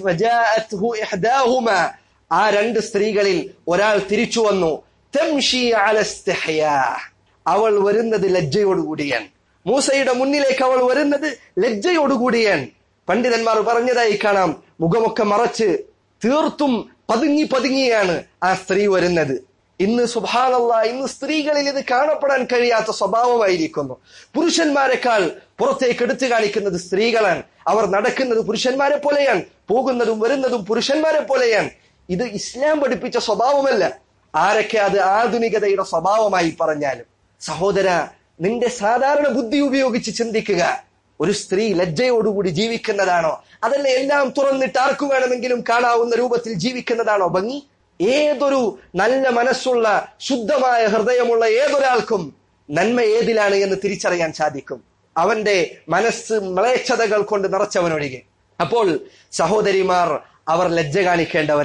فجاءته إحداهما ആ രണ്ട് സ്ത്രീകളിൽ ഒരാൾ തിരിച്ചു വന്നു തംഷി അല ഇസ്തിഹ്യാ. അവൾ വരുന്നത് ലജ്ജയോടുകൂടിയാണ് മൂസയുടെ മുന്നിലേക്ക് അവൾ വരുന്നത് ലജ്ജയോടുകൂടിയാണ് പണ്ഡിതന്മാർ പറഞ്ഞതായി കാണാം മുഖമൊക്കെ മറച്ച് തീർത്തും പതുങ്ങി പതുങ്ങിയാണ് ആ സ്ത്രീ വരുന്നത് ഇന്ന് സുഭാനല്ല ഇന്ന് സ്ത്രീകളിൽ ഇത് കാണപ്പെടാൻ കഴിയാത്ത സ്വഭാവമായിരിക്കുന്നു പുരുഷന്മാരെക്കാൾ പുറത്തേക്ക് എടുത്തു കാണിക്കുന്നത് സ്ത്രീകളാണ് അവർ നടക്കുന്നത് പുരുഷന്മാരെ പോലെയാണ് പോകുന്നതും വരുന്നതും പുരുഷന്മാരെ പോലെയാണ് ഇത് ഇസ്ലാം പഠിപ്പിച്ച സ്വഭാവമല്ല ആരൊക്കെ അത് ആധുനികതയുടെ സ്വഭാവമായി പറഞ്ഞാലും സഹോദര നിന്റെ സാധാരണ ബുദ്ധി ഉപയോഗിച്ച് ചിന്തിക്കുക ഒരു സ്ത്രീ ലജ്ജയോടുകൂടി ജീവിക്കുന്നതാണോ അതല്ല എല്ലാം തുറന്നിട്ട് ആർക്കു വേണമെങ്കിലും കാണാവുന്ന രൂപത്തിൽ ജീവിക്കുന്നതാണോ ഭംഗി ഏതൊരു നല്ല മനസ്സുള്ള ശുദ്ധമായ ഹൃദയമുള്ള ഏതൊരാൾക്കും നന്മ ഏതിലാണ് എന്ന് തിരിച്ചറിയാൻ സാധിക്കും അവന്റെ മനസ്സ് മ്ലേച്ഛതകൾ കൊണ്ട് നിറച്ചവനൊഴികെ അപ്പോൾ സഹോദരിമാർ അവർ ലജ്ജ കാണിക്കേണ്ടവരാണ്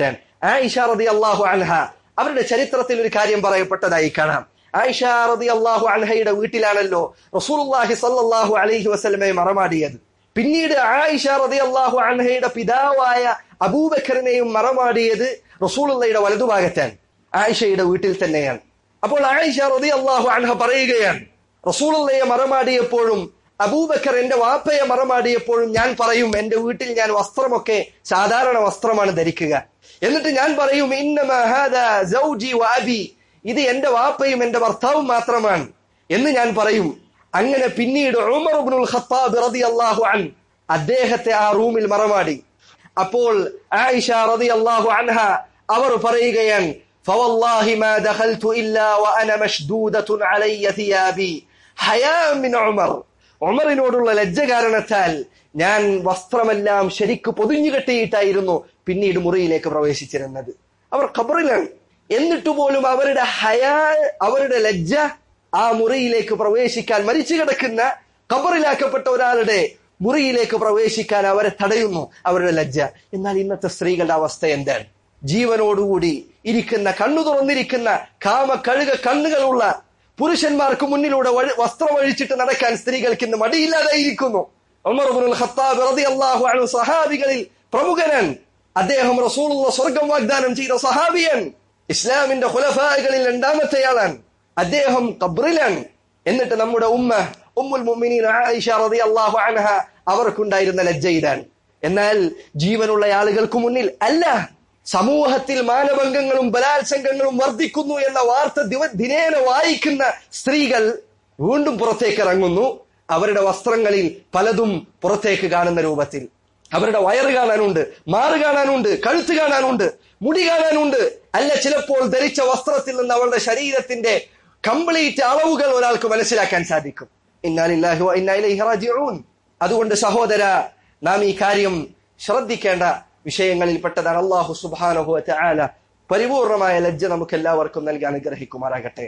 ആയിഷ റതി അള്ളാഹു അൻഹ അവരുടെ ചരിത്രത്തിൽ ഒരു കാര്യം പറയപ്പെട്ടതായി കാണാം ആയിഷ റതി അള്ളാഹു അൻഹയുടെ വീട്ടിലാണല്ലോ റസൂലുള്ളാഹി സല്ലല്ലാഹു അലൈഹി വസല്ലമയെ മറമാടിയത് പിന്നീട് ആയിഷ റതി അള്ളാഹു അൻഹയുടെ പിതാവായ അബൂബക്കറിനെയും മറമാടിയത് റസൂലുള്ളയുടെ വലതുഭാഗത്താണ് ആയിഷയുടെ വീട്ടിൽ തന്നെയാണ് അപ്പോൾ ആയിഷ റതി അള്ളാഹു അൻഹ പറയുകയാണ് റസൂലുള്ളയെ മറമാടിയപ്പോഴും അബൂബക്കർ എന്റെ വാപ്പയെ മറമാടിയപ്പോഴും ഞാൻ പറയും എന്റെ വീട്ടിൽ ഞാൻ വസ്ത്രമൊക്കെ സാധാരണ വസ്ത്രമാണ് ധരിക്കുക എന്നിട്ട് ഞാൻ പറയും ഇന്നമ ഹാദാ സൗജി വാബി ഇത് എന്റെ വാപ്പയും എന്റെ ഭർത്താവും മാത്രമാണ് എന്ന് ഞാൻ പറയും അങ്ങനെ പിന്നീട് ഉമർ ഇബ്നുൽ ഖത്താബ് റളിയല്ലാഹു അൻ അദ്ദേഹത്തെ ആ റൂമിൽ മറമാടി അപ്പോൾ ആയിഷ റളിയല്ലാഹു അൻഹ അവർ പറയുകയാണ് فوالله ما دخلت إلا وأنا مشدودة علي ثيابي حياء من عمر ഉമറിനോടുള്ള ലജ്ജ കാരണത്താൽ ഞാൻ വസ്ത്രമെല്ലാം ശരിക്ക് പൊതിഞ്ഞു കെട്ടിയിട്ടായിരുന്നു പിന്നീട് മുറിയിലേക്ക് പ്രവേശിച്ചിരുന്നത് അവർ ഖബറിലാണ് എന്നിട്ട് പോലും അവരുടെ ഹയാ അവരുടെ ലജ്ജ ആ മുറിയിലേക്ക് പ്രവേശിക്കാൻ മരിച്ചു കിടക്കുന്ന ഖബറിലാക്കപ്പെട്ട ഒരാളുടെ മുറിയിലേക്ക് പ്രവേശിക്കാൻ അവരെ തടയുന്നു അവരുടെ ലജ്ജ എന്നാൽ ഇന്നത്തെ സ്ത്രീകളുടെ അവസ്ഥ എന്താണ് ജീവനോടുകൂടി ഇരിക്കുന്ന കണ്ണു തുറന്നിരിക്കുന്ന കാമ കഴുക കണ്ണുകളുള്ള പുരുഷന്മാർക്ക് മുന്നിലൂടെ വഴി- വസ്ത്രമഴിച്ചിട്ട് നടക്കാൻ സ്ത്രീകൾക്ക് ഇന്ന് മടിയില്ലാതായിരിക്കുന്നു ഉമർ ഇബ്നുൽ ഖത്താബ് റളിയല്ലാഹു അൻഹു സഹാബികളിൽ പ്രമുഖനാൻ അദ്ദേഹം റസൂലുള്ള സ്വർഗം വാഗ്ദാനം ചെയ്ത സഹാബിയൻ ഇസ്ലാമിന്റെ ഖുലഫാകളിൽ രണ്ടാമത്തെയാളാണ് അദ്ദേഹം ഖബ്റിലാണ് എന്നിട്ട് നമ്മുടെ ഉമ്മ ഉമ്മുൽ മുഅ്മിനീൻ ആയിഷ റളിയല്ലാഹു അൻഹ അവർക്കുണ്ടായിരുന്ന ലജ്ജ ഇതാണ് എന്നാൽ ജീവനുള്ള ആളുകൾക്ക് മുന്നിൽ അല്ല സമൂഹത്തിൽ മാനഭംഗങ്ങളും ബലാത്സംഗങ്ങളും വർദ്ധിക്കുന്നു എന്ന വാർത്ത ദിവ ദിനേന വായിക്കുന്ന സ്ത്രീകൾ വീണ്ടും പുറത്തേക്ക് ഇറങ്ങുന്നു അവരുടെ വസ്ത്രങ്ങളിൽ പലതും പുറത്തേക്ക് കാണുന്ന രൂപത്തിൽ അവരുടെ വയറ് കാണാനുണ്ട് മാറ് കാണാനുണ്ട് കഴുത്ത് കാണാനുണ്ട് മുടി കാണാനുണ്ട് അല്ല ചിലപ്പോൾ ധരിച്ച വസ്ത്രത്തിൽ നിന്ന് അവളുടെ ശരീരത്തിന്റെ കംപ്ലീറ്റ് അളവുകൾ ഒരാൾക്ക് മനസ്സിലാക്കാൻ സാധിക്കും ഇന്നാലില്ലാഹി വ ഇന്നാ ഇലൈഹി റാജിഊൻ അതുകൊണ്ട് സഹോദര നാം ഈ കാര്യം ശ്രദ്ധിക്കേണ്ട വിഷയങ്ങളിൽ പെട്ടതാണ് അള്ളാഹു സുബ്ഹാനഹു വ തആല പരിപൂർണമായ ലജ്ജ നമുക്ക് എല്ലാവർക്കും നൽകി അനുഗ്രഹിക്കുമാറാകട്ടെ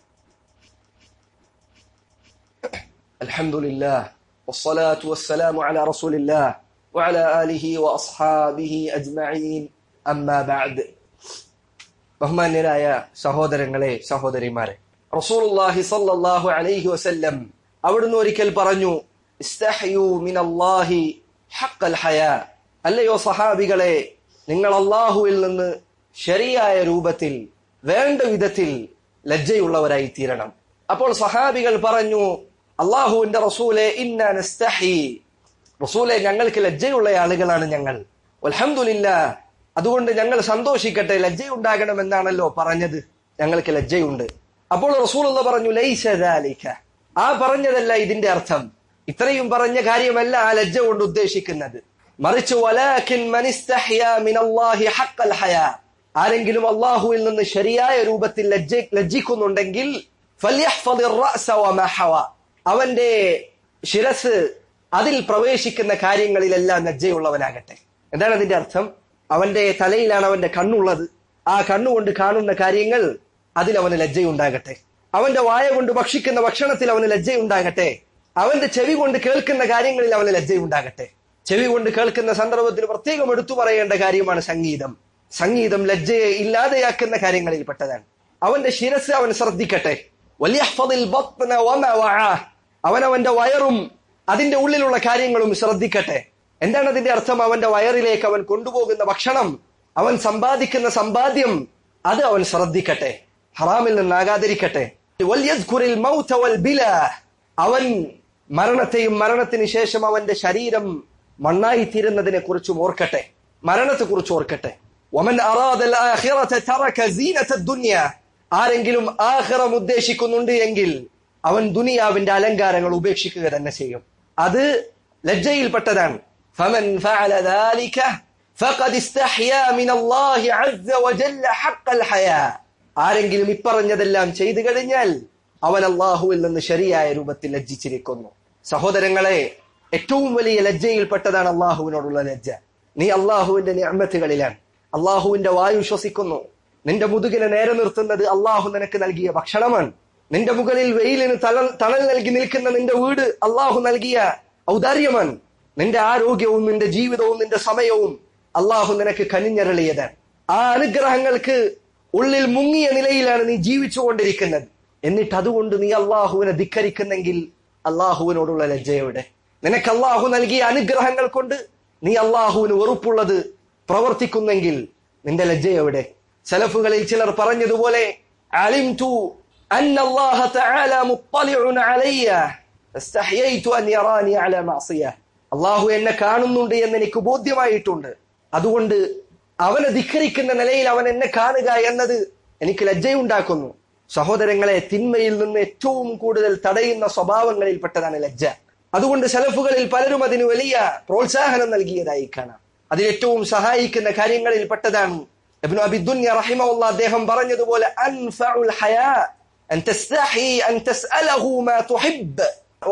الحمد لله والصلاة والسلام على رسول الله وعلى آله وأصحابه أجمعين أما بعد ബഹുമാന്യരായ സഹോദരങ്ങളെ സഹോദരിമാരെ റസൂലുള്ളാഹി സല്ലല്ലാഹു അലൈഹി വസല്ലം അവിടുന്ന് ഒരിക്കൽ പറഞ്ഞു ഇസ്തഹ്യു മിനല്ലാഹി ഹഖൽ ഹയാ അല്ലയോ സഹാബികളെ നിങ്ങൾ അള്ളാഹുവിൽ നിന്ന് ശരിയായ രൂപത്തിൽ വേണ്ട വിധത്തിൽ ലജ്ജയുള്ളവരായി തീരണം അപ്പോൾ സഹാബികൾ പറഞ്ഞു അള്ളാഹുവിന്റെ റസൂലെ ഇന്ന നസ്തഹി റസൂലെ ഞങ്ങൾക്ക് ലജ്ജയുള്ള ആളുകളാണ് ഞങ്ങൾ അൽഹംദുലില്ല അതുകൊണ്ട് ഞങ്ങൾ സന്തോഷിക്കട്ടെ ലജ്ജയുണ്ടാകണമെന്നാണല്ലോ പറഞ്ഞത് ഞങ്ങൾക്ക് ലജ്ജയുണ്ട് അപ്പോൾ റസൂൽ എന്ന് പറഞ്ഞു ലൈസ ദാലിക ആ പറഞ്ഞതല്ല ഇതിന്റെ അർത്ഥം ഇത്രയും പറഞ്ഞ കാര്യമല്ല ആ ലജ്ജ കൊണ്ട് ഉദ്ദേശിക്കുന്നത് മറിച്ച് വലാകിൻ മൻ ഇസ്തഹ്യാ മിനല്ലാഹി ഹഖൽ ഹയാ ആരെങ്കിലും അള്ളാഹുവിൽ നിന്ന് ശരിയായ രൂപത്തിൽ ലജ്ജ ലജ്ജിക്കുന്നുണ്ടെങ്കിൽ ഫല്യഹ്ഫദിർ റഅസ വമാ ഹവാ അവന്റെ ശിരസ് അതിൽ പ്രവേശിക്കുന്ന കാര്യങ്ങളിലെല്ലാം ലജ്ജയുള്ളവനാകട്ടെ എന്താണ് അതിന്റെ അർത്ഥം അവന്റെ തലയിലാണ് അവന്റെ കണ്ണുള്ളത് ആ കണ്ണുകൊണ്ട് കാണുന്ന കാര്യങ്ങൾ അതിൽ അവന് ലജ്ജയുണ്ടാകട്ടെ അവന്റെ വായ കൊണ്ട് ഭക്ഷിക്കുന്ന ഭക്ഷണത്തിൽ അവന് ലജ്ജയുണ്ടാകട്ടെ അവന്റെ ചെവി കൊണ്ട് കേൾക്കുന്ന കാര്യങ്ങളിൽ അവന് ലജ്ജയുണ്ടാകട്ടെ ചെവി കൊണ്ട് കേൾക്കുന്ന സന്ദർഭത്തിൽ പ്രത്യേകം എടുത്തു പറയേണ്ട കാര്യമാണ് സംഗീതം സംഗീതം ലജ്ജയെ ഇല്ലാതെയാക്കുന്ന കാര്യങ്ങളിൽ പെട്ടതാണ് അവന്റെ ശിരസ് അവൻ ശ്രദ്ധിക്കട്ടെ വലിയഹ്ഫദിൽ ബത്ന വമാ വആ. അവൻ അവന്റെ വയറും അതിന്റെ ഉള്ളിലുള്ള കാര്യങ്ങളും ശ്രദ്ധിക്കട്ടെ എന്താണ് അതിന്റെ അർത്ഥം അവന്റെ വയറിലേക്ക് അവൻ കൊണ്ടുപോകുന്ന ഭക്ഷണം അവൻ സമ്പാദിക്കുന്ന സമ്പാദ്യം അത് അവൻ ശ്രദ്ധിക്കട്ടെ ഹറാമിൽ നിന്നാകാതിരിക്കട്ടെ വൽയദ്കുറിൽ മൗത വൽ ബിലാ. അവൻ മരണത്തെയും മരണത്തിന് ശേഷം അവന്റെ ശരീരം മണ്ണായി തീരുന്നതിനെ കുറിച്ചും ഓർക്കട്ടെ മരണത്തെ കുറിച്ച് ഓർക്കട്ടെ വമൻ അറാദൽ ആഖിറത തറക സീനത ദുനിയ ആരെങ്കിലും ആഖിറം ഉദ്ദേശിക്കുന്നുണ്ട് എങ്കിൽ അവൻ ദുനിയാവിന്റെ അലങ്കാരങ്ങൾ ഉപേക്ഷിക്കുക തന്നെ ചെയ്യും അത് ലജ്ജയിൽപ്പെട്ടതാണ് فمن فعل ذلك فقد استحيا من الله عز وجل حق الحياء ആരെങ്കിലും ഇപ്പറഞ്ഞതെല്ലാം ചെയ്തു കഴിഞ്ഞാൽ അവൻ അള്ളാഹുവിൽ നിന്ന് ശരിയായ രൂപത്തിൽ ലജ്ജിച്ചിരിക്കുന്നു സഹോദരങ്ങളെ ഏറ്റവും വലിയ ലജ്ജയിൽപ്പെട്ടതാണ് അള്ളാഹുവിനോടുള്ള ലജ്ജ നീ അള്ളാഹുവിന്റെ നിഅമത്തുകളിലാണ് അള്ളാഹുവിന്റെ വായു ശ്വസിക്കുന്നു നിന്റെ മുതുകിനെ നേരെ നിർത്തുന്നത് അള്ളാഹു നിനക്ക് നൽകിയ ഭക്ഷണമാണ് നിന്റെ മുകളിൽ വെയിലിന് തണൽ തണൽ നൽകി നിൽക്കുന്ന നിന്റെ വീട് അള്ളാഹു നൽകിയ ഔദാര്യമാണ് നിന്റെ ആരോഗ്യവും നിന്റെ ജീവിതവും നിന്റെ സമയവും അള്ളാഹു നിനക്ക് കനിഞ്ഞരളിയതാണ് ആ അനുഗ്രഹങ്ങൾക്ക് ഉള്ളിൽ മുങ്ങിയ നിലയിലാണ് നീ ജീവിച്ചുകൊണ്ടിരിക്കുന്നത് എന്നിട്ട് അതുകൊണ്ട് നീ അള്ളാഹുവിനെ ധിക്കരിക്കുന്നെങ്കിൽ അള്ളാഹുവിനോടുള്ള ലജ്ജയുടെ നിനക്ക് അള്ളാഹു നൽകിയ അനുഗ്രഹങ്ങൾ കൊണ്ട് നീ അള്ളാഹുവിന് വെറുപ്പുള്ളത് പ്രവർത്തിക്കുന്നെങ്കിൽ നിന്റെ ലജ്ജ എവിടെ സലഫുകളിൽ ചിലർ പറഞ്ഞതുപോലെ അലിംതു أن الله تعالى مطلع علي فاستحييت أن يراني على معصية അള്ളാഹു എന്നെ കാണുന്നുണ്ട് എന്ന് എനിക്ക് ബോധ്യമായിട്ടുണ്ട് അതുകൊണ്ട് അവനെ ധിക്കരിക്കുന്ന നിലയിൽ അവൻ എന്നെ കാണുക എന്നത് എനിക്ക് ലജ്ജയുണ്ടാക്കുന്നു സഹോദരങ്ങളെ തിന്മയിൽ നിന്ന് ഏറ്റവും കൂടുതൽ തടയുന്ന സ്വഭാവങ്ങളിൽപ്പെട്ടതാണ് ലജ്ജ അതുകൊണ്ട് സലഫുകളിൽ പലരും അതിന് വലിയ പ്രോത്സാഹനം നൽകിയതായി കാണാം അതിൽ ഏറ്റവും സഹായിക്കുന്ന കാര്യങ്ങളിൽ പെട്ടതാണ് ഇബ്നു അബി ദുന്യ റഹിമഹുള്ള അദ്ദേഹം പറഞ്ഞതുപോലെ അൻഫഉൽ ഹയാ അൻ തസ്തഹി അൻ തസ്അലഹു മാ തുഹിബ്ബ്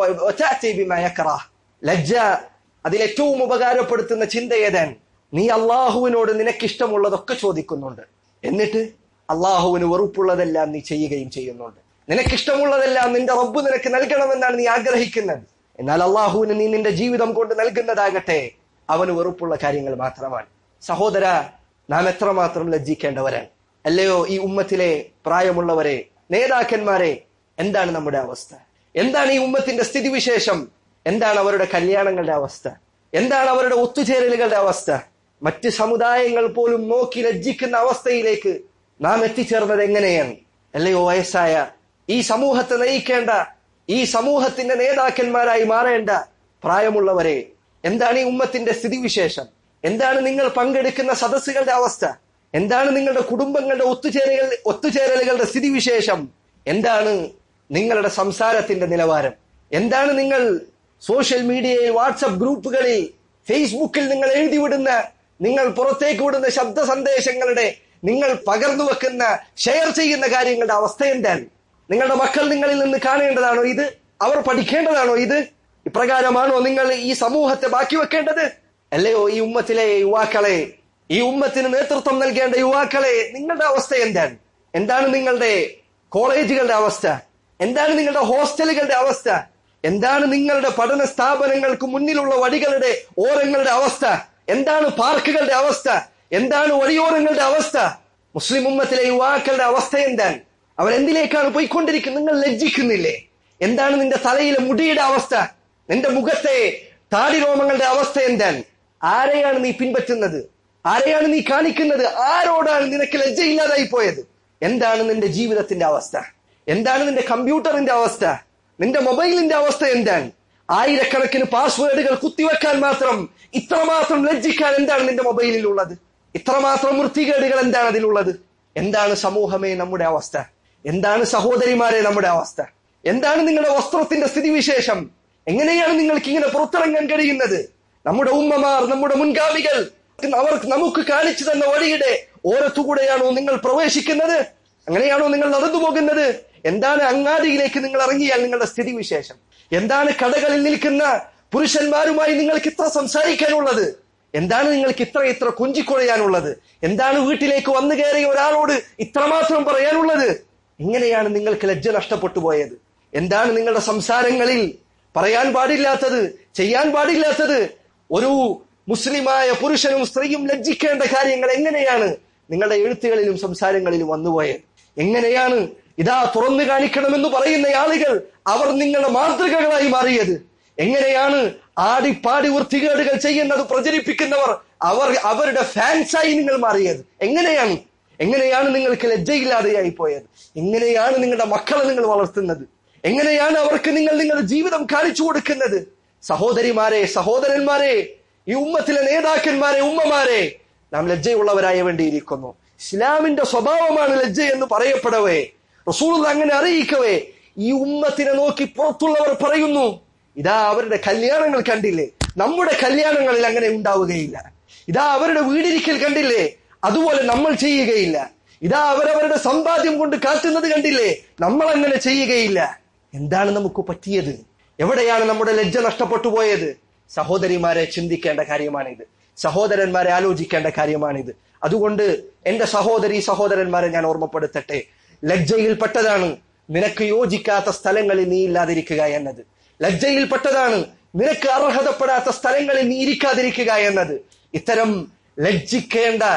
വതഅതി ബിമാ യക്റഹ് ലജ്ജ അതിൽ ഏറ്റവും ഉപകാരപ്പെടുത്തുന്ന ചിന്ത ഏതാൻ നീ അള്ളാഹുവിനോട് നിനക്കിഷ്ടമുള്ളതൊക്കെ ചോദിക്കുന്നുണ്ട് എന്നിട്ട് അള്ളാഹുവിന് വെറുപ്പുള്ളതെല്ലാം നീ ചെയ്യുകയും ചെയ്യുന്നുണ്ട് നിനക്കിഷ്ടമുള്ളതെല്ലാം നിന്റെ റബ്ബ് നിനക്ക് നൽകണമെന്നാണ് നീ ആഗ്രഹിക്കുന്നത് എന്നാൽ അള്ളാഹുവിന് നീ നിന്റെ ജീവിതം കൊണ്ട് നൽകുന്നതാകട്ടെ അവന് വെറുപ്പുള്ള കാര്യങ്ങൾ മാത്രമാണ് സഹോദര നാം എത്രമാത്രം ലജ്ജിക്കേണ്ടവരാണ് അല്ലയോ ഈ ഉമ്മത്തിലെ പ്രായമുള്ളവരെ നേതാക്കന്മാരെ എന്താണ് നമ്മുടെ അവസ്ഥ എന്താണ് ഈ ഉമ്മത്തിന്റെ സ്ഥിതിവിശേഷം എന്താണ് അവരുടെ കല്യാണങ്ങളുടെ അവസ്ഥ എന്താണ് അവരുടെ ഒത്തുചേരലുകളുടെ അവസ്ഥ മറ്റ് സമുദായങ്ങൾ പോലും നോക്കി ലജ്ജിക്കുന്ന അവസ്ഥയിലേക്ക് നാം എത്തിച്ചേർന്നത് എങ്ങനെയാണ് അല്ലയോ വയസ്സായ ഈ സമൂഹത്തെ നയിക്കേണ്ട ഈ സമൂഹത്തിന്റെ നേതാക്കന്മാരായി മാറേണ്ട പ്രായമുള്ളവരെ എന്താണ് ഈ ഉമ്മത്തിന്റെ സ്ഥിതിവിശേഷം എന്താണ് നിങ്ങൾ പങ്കെടുക്കുന്ന സദസ്സുകളുടെ അവസ്ഥ എന്താണ് നിങ്ങളുടെ കുടുംബങ്ങളുടെ ഒത്തുചേരലുകൾ ഒത്തുചേരലുകളുടെ സ്ഥിതിവിശേഷം എന്താണ് നിങ്ങളുടെ സംസാരത്തിന്റെ നിലവാരം എന്താണ് നിങ്ങൾ സോഷ്യൽ മീഡിയയിൽ വാട്സപ്പ് ഗ്രൂപ്പുകളിൽ ഫേസ്ബുക്കിൽ നിങ്ങൾ എഴുതി വിടുന്ന നിങ്ങൾ പുറത്തേക്ക് വിടുന്ന ശബ്ദ സന്ദേശങ്ങളുടെ നിങ്ങൾ പകർന്നു വെക്കുന്ന ഷെയർ ചെയ്യുന്ന കാര്യങ്ങളുടെ അവസ്ഥ എന്താണ് നിങ്ങളുടെ മക്കൾ നിങ്ങളിൽ നിന്ന് കാണേണ്ടതാണോ ഇത് അവർ പഠിക്കേണ്ടതാണോ ഇത് ഇപ്രകാരമാണോ നിങ്ങൾ ഈ സമൂഹത്തെ ബാക്കി വെക്കേണ്ടത് അല്ലയോ ഈ ഉമ്മത്തിലെ യുവാക്കളെ ഈ ഉമ്മത്തിന് നേതൃത്വം നൽകേണ്ട യുവാക്കളെ നിങ്ങളുടെ അവസ്ഥ എന്താണ് എന്താണ് നിങ്ങളുടെ കോളേജുകളുടെ അവസ്ഥ എന്താണ് നിങ്ങളുടെ ഹോസ്റ്റലുകളുടെ അവസ്ഥ എന്താണ് നിങ്ങളുടെ പഠന സ്ഥാപനങ്ങൾക്ക് മുന്നിലുള്ള വഴികളുടെ ഓരങ്ങളുടെ അവസ്ഥ എന്താണ് പാർക്കുകളുടെ അവസ്ഥ എന്താണ് വഴിയോരങ്ങളുടെ അവസ്ഥ മുസ്ലിം ഉമ്മത്തിലെ യുവാക്കളുടെ അവസ്ഥ എന്താണ് അവരെന്തിലേക്കാണ് പോയിക്കൊണ്ടിരിക്കുന്നത് നിങ്ങൾ ലജ്ജിക്കുന്നില്ലേ എന്താണ് നിന്റെ തലയിലെ മുടിയുടെ അവസ്ഥ നിന്റെ മുഖത്തെ താടി രോമങ്ങളുടെ അവസ്ഥ എന്താണ് ആരെയാണ് നീ പിൻപറ്റുന്നത് ആരെയാണ് നീ കാണിക്കുന്നത് ആരോടാണ് നിനക്ക് ലജ്ജയില്ലാതായി പോയത് എന്താണ് നിന്റെ ജീവിതത്തിന്റെ അവസ്ഥ എന്താണ് നിന്റെ കമ്പ്യൂട്ടറിന്റെ അവസ്ഥ നിന്റെ മൊബൈലിന്റെ അവസ്ഥ എന്താണ് ആയിരക്കണക്കിന് പാസ്വേഡുകൾ കുത്തിവെക്കാൻ മാത്രം ഇത്രമാത്രം ലജ്ജിക്കാൻ എന്താണ് നിന്റെ മൊബൈലിൽ ഉള്ളത് ഇത്രമാത്രം വൃത്തികേടുകൾ എന്താണ് അതിലുള്ളത് എന്താണ് സമൂഹമേ നമ്മുടെ അവസ്ഥ എന്താണ് സഹോദരിമാരെ നമ്മുടെ അവസ്ഥ എന്താണ് നിങ്ങളുടെ വസ്ത്രത്തിന്റെ സ്ഥിതിവിശേഷം എങ്ങനെയാണ് നിങ്ങൾക്ക് ഇങ്ങനെ പുറത്തിറങ്ങാൻ കഴിയുന്നത് നമ്മുടെ ഉമ്മമാർ നമ്മുടെ മുൻഗാമികൾ അവർ നമുക്ക് കാണിച്ചു തന്ന വഴിയുടെ ഓരത്തുകൂടെയാണോ നിങ്ങൾ പ്രവേശിക്കുന്നത് അങ്ങനെയാണോ നിങ്ങൾ നടന്നു പോകുന്നത് എന്താണ് അങ്ങാടിയിലേക്ക് നിങ്ങൾ ഇറങ്ങിയാൽ നിങ്ങളുടെ സ്ഥിതിവിശേഷം എന്താണ് കടകളിൽ നിൽക്കുന്ന പുരുഷന്മാരുമായി നിങ്ങൾക്ക് ഇത്ര സംസാരിക്കാനുള്ളത് എന്താണ് നിങ്ങൾക്ക് ഇത്ര ഇത്ര കുഞ്ചിക്കുഴയാനുള്ളത് എന്താണ് വീട്ടിലേക്ക് വന്നു കയറിയ ഒരാളോട് ഇത്രമാത്രം പറയാനുള്ളത് എങ്ങനെയാണ് നിങ്ങൾക്ക് ലജ്ജ നഷ്ടപ്പെട്ടു പോയത് എന്താണ് നിങ്ങളുടെ സംസാരങ്ങളിൽ പറയാൻ പാടില്ലാത്തത് ചെയ്യാൻ പാടില്ലാത്തത് ഒരു മുസ്ലിമായ പുരുഷനും സ്ത്രീയും ലജ്ജിക്കേണ്ട കാര്യങ്ങൾ എങ്ങനെയാണ് നിങ്ങളുടെ എഴുത്തുകളിലും സംസാരങ്ങളിലും വന്നുപോയത് എങ്ങനെയാണ് ഇതാ തുറന്നു കാണിക്കണമെന്ന് പറയുന്ന ആളുകൾ അവർ നിങ്ങളുടെ മാതൃകകളായി മാറിയത് എങ്ങനെയാണ് ആടിപ്പാടി വൃത്തികേടുകൾ ചെയ്യുന്നത് പ്രചരിപ്പിക്കുന്നവർ അവർ അവരുടെ ഫാൻസായി നിങ്ങൾ മാറിയത് എങ്ങനെയാണ് എങ്ങനെയാണ് നിങ്ങൾക്ക് ലജ്ജയില്ലാതെയായി പോയത് എങ്ങനെയാണ് നിങ്ങളുടെ മക്കളെ നിങ്ങൾ വളർത്തുന്നത് എങ്ങനെയാണ് അവർക്ക് നിങ്ങൾ നിങ്ങളുടെ ജീവിതം കാണിച്ചു കൊടുക്കുന്നത് സഹോദരിമാരെ സഹോദരന്മാരെ ഈ ഉമ്മത്തിലെ നേതാക്കന്മാരെ ഉമ്മമാരെ നാം ലജ്ജയുള്ളവരായ വേണ്ടിയിരിക്കുന്നു ഇസ്ലാമിന്റെ സ്വഭാവമാണ് ലജ്ജ എന്ന് പറയപ്പെടവേ റസൂൾ അങ്ങനെ അറിയിക്കവേ ഈ ഉമ്മത്തിനെ നോക്കി പുറത്തുള്ളവർ പറയുന്നു ഇതാ അവരുടെ കല്യാണങ്ങൾ കണ്ടില്ലേ നമ്മുടെ കല്യാണങ്ങളിൽ അങ്ങനെ ഉണ്ടാവുകയില്ല ഇതാ അവരുടെ വീടിരിക്കൽ കണ്ടില്ലേ അതുപോലെ നമ്മൾ ചെയ്യുകയില്ല ഇതാ അവരവരുടെ സമ്പാദ്യം കൊണ്ട് കാറ്റുന്നത് കണ്ടില്ലേ നമ്മൾ അങ്ങനെ ചെയ്യുകയില്ല എന്താണ് നമുക്ക് പറ്റിയത് എവിടെയാണ് നമ്മുടെ ലജ്ജ നഷ്ടപ്പെട്ടു പോയത് സഹോദരിമാരെ ചിന്തിക്കേണ്ട കാര്യമാണിത് സഹോദരന്മാരെ ആലോചിക്കേണ്ട കാര്യമാണിത് അതുകൊണ്ട് എന്റെ സഹോദരി സഹോദരന്മാരെ ഞാൻ ഓർമ്മപ്പെടുത്തട്ടെ ലജ്ജയിൽപ്പെട്ടതാണ് നിനക്ക് യോജിക്കാത്ത സ്ഥലങ്ങളിൽ നീ ഇല്ലാതിരിക്കുക എന്നത് ലജ്ജയിൽപ്പെട്ടതാണ് നിനക്ക് അർഹതപ്പെടാത്ത സ്ഥലങ്ങളിൽ നീ ഇരിക്കാതിരിക്കുക എന്നത് ഇത്തരം ലജ്ജിക്കേണ്ട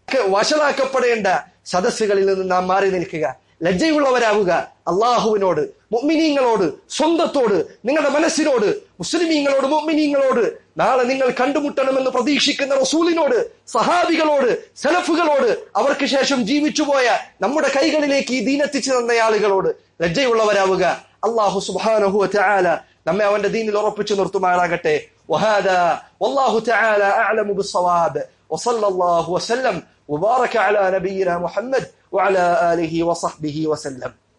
ക- വഷളാക്കപ്പെടേണ്ട സദസ്സുകളിൽ നിന്ന് നാം മാറി നിൽക്കുക ലജ്ജയുള്ളവരാവുക അള്ളാഹുവിനോട് മുഅ്മിനീങ്ങളോട് സ്വന്തത്തോട് നിങ്ങളുടെ മനസ്സിനോട് മുസ്ലിമീങ്ങളോട് മുഅ്മിനീങ്ങളോട് നാളെ നിങ്ങൾ കണ്ടുമുട്ടണമെന്ന് പ്രതീക്ഷിക്കുന്ന റസൂലിനോട് സഹാബികളോട് സലഫുകളോട് അവർക്ക് ശേഷം ജീവിച്ചുപോയ നമ്മുടെ കൈകളിലേക്ക് ഈ ദീനെത്തിച്ചു തന്ന ആളുകളോട് ലജ്ജയുള്ളവരാവുക അള്ളാഹു സുബ്ഹാനഹു വതആല നമ്മെ അവന്റെ ദീനിൽ ഉറപ്പിച്ചു നിർത്തുമാറാകട്ടെ وهذا والله تعالى أعلم بالصواب وصلى الله وسلم وبارك على نبينا محمد وعلى آله وصحبه وسلم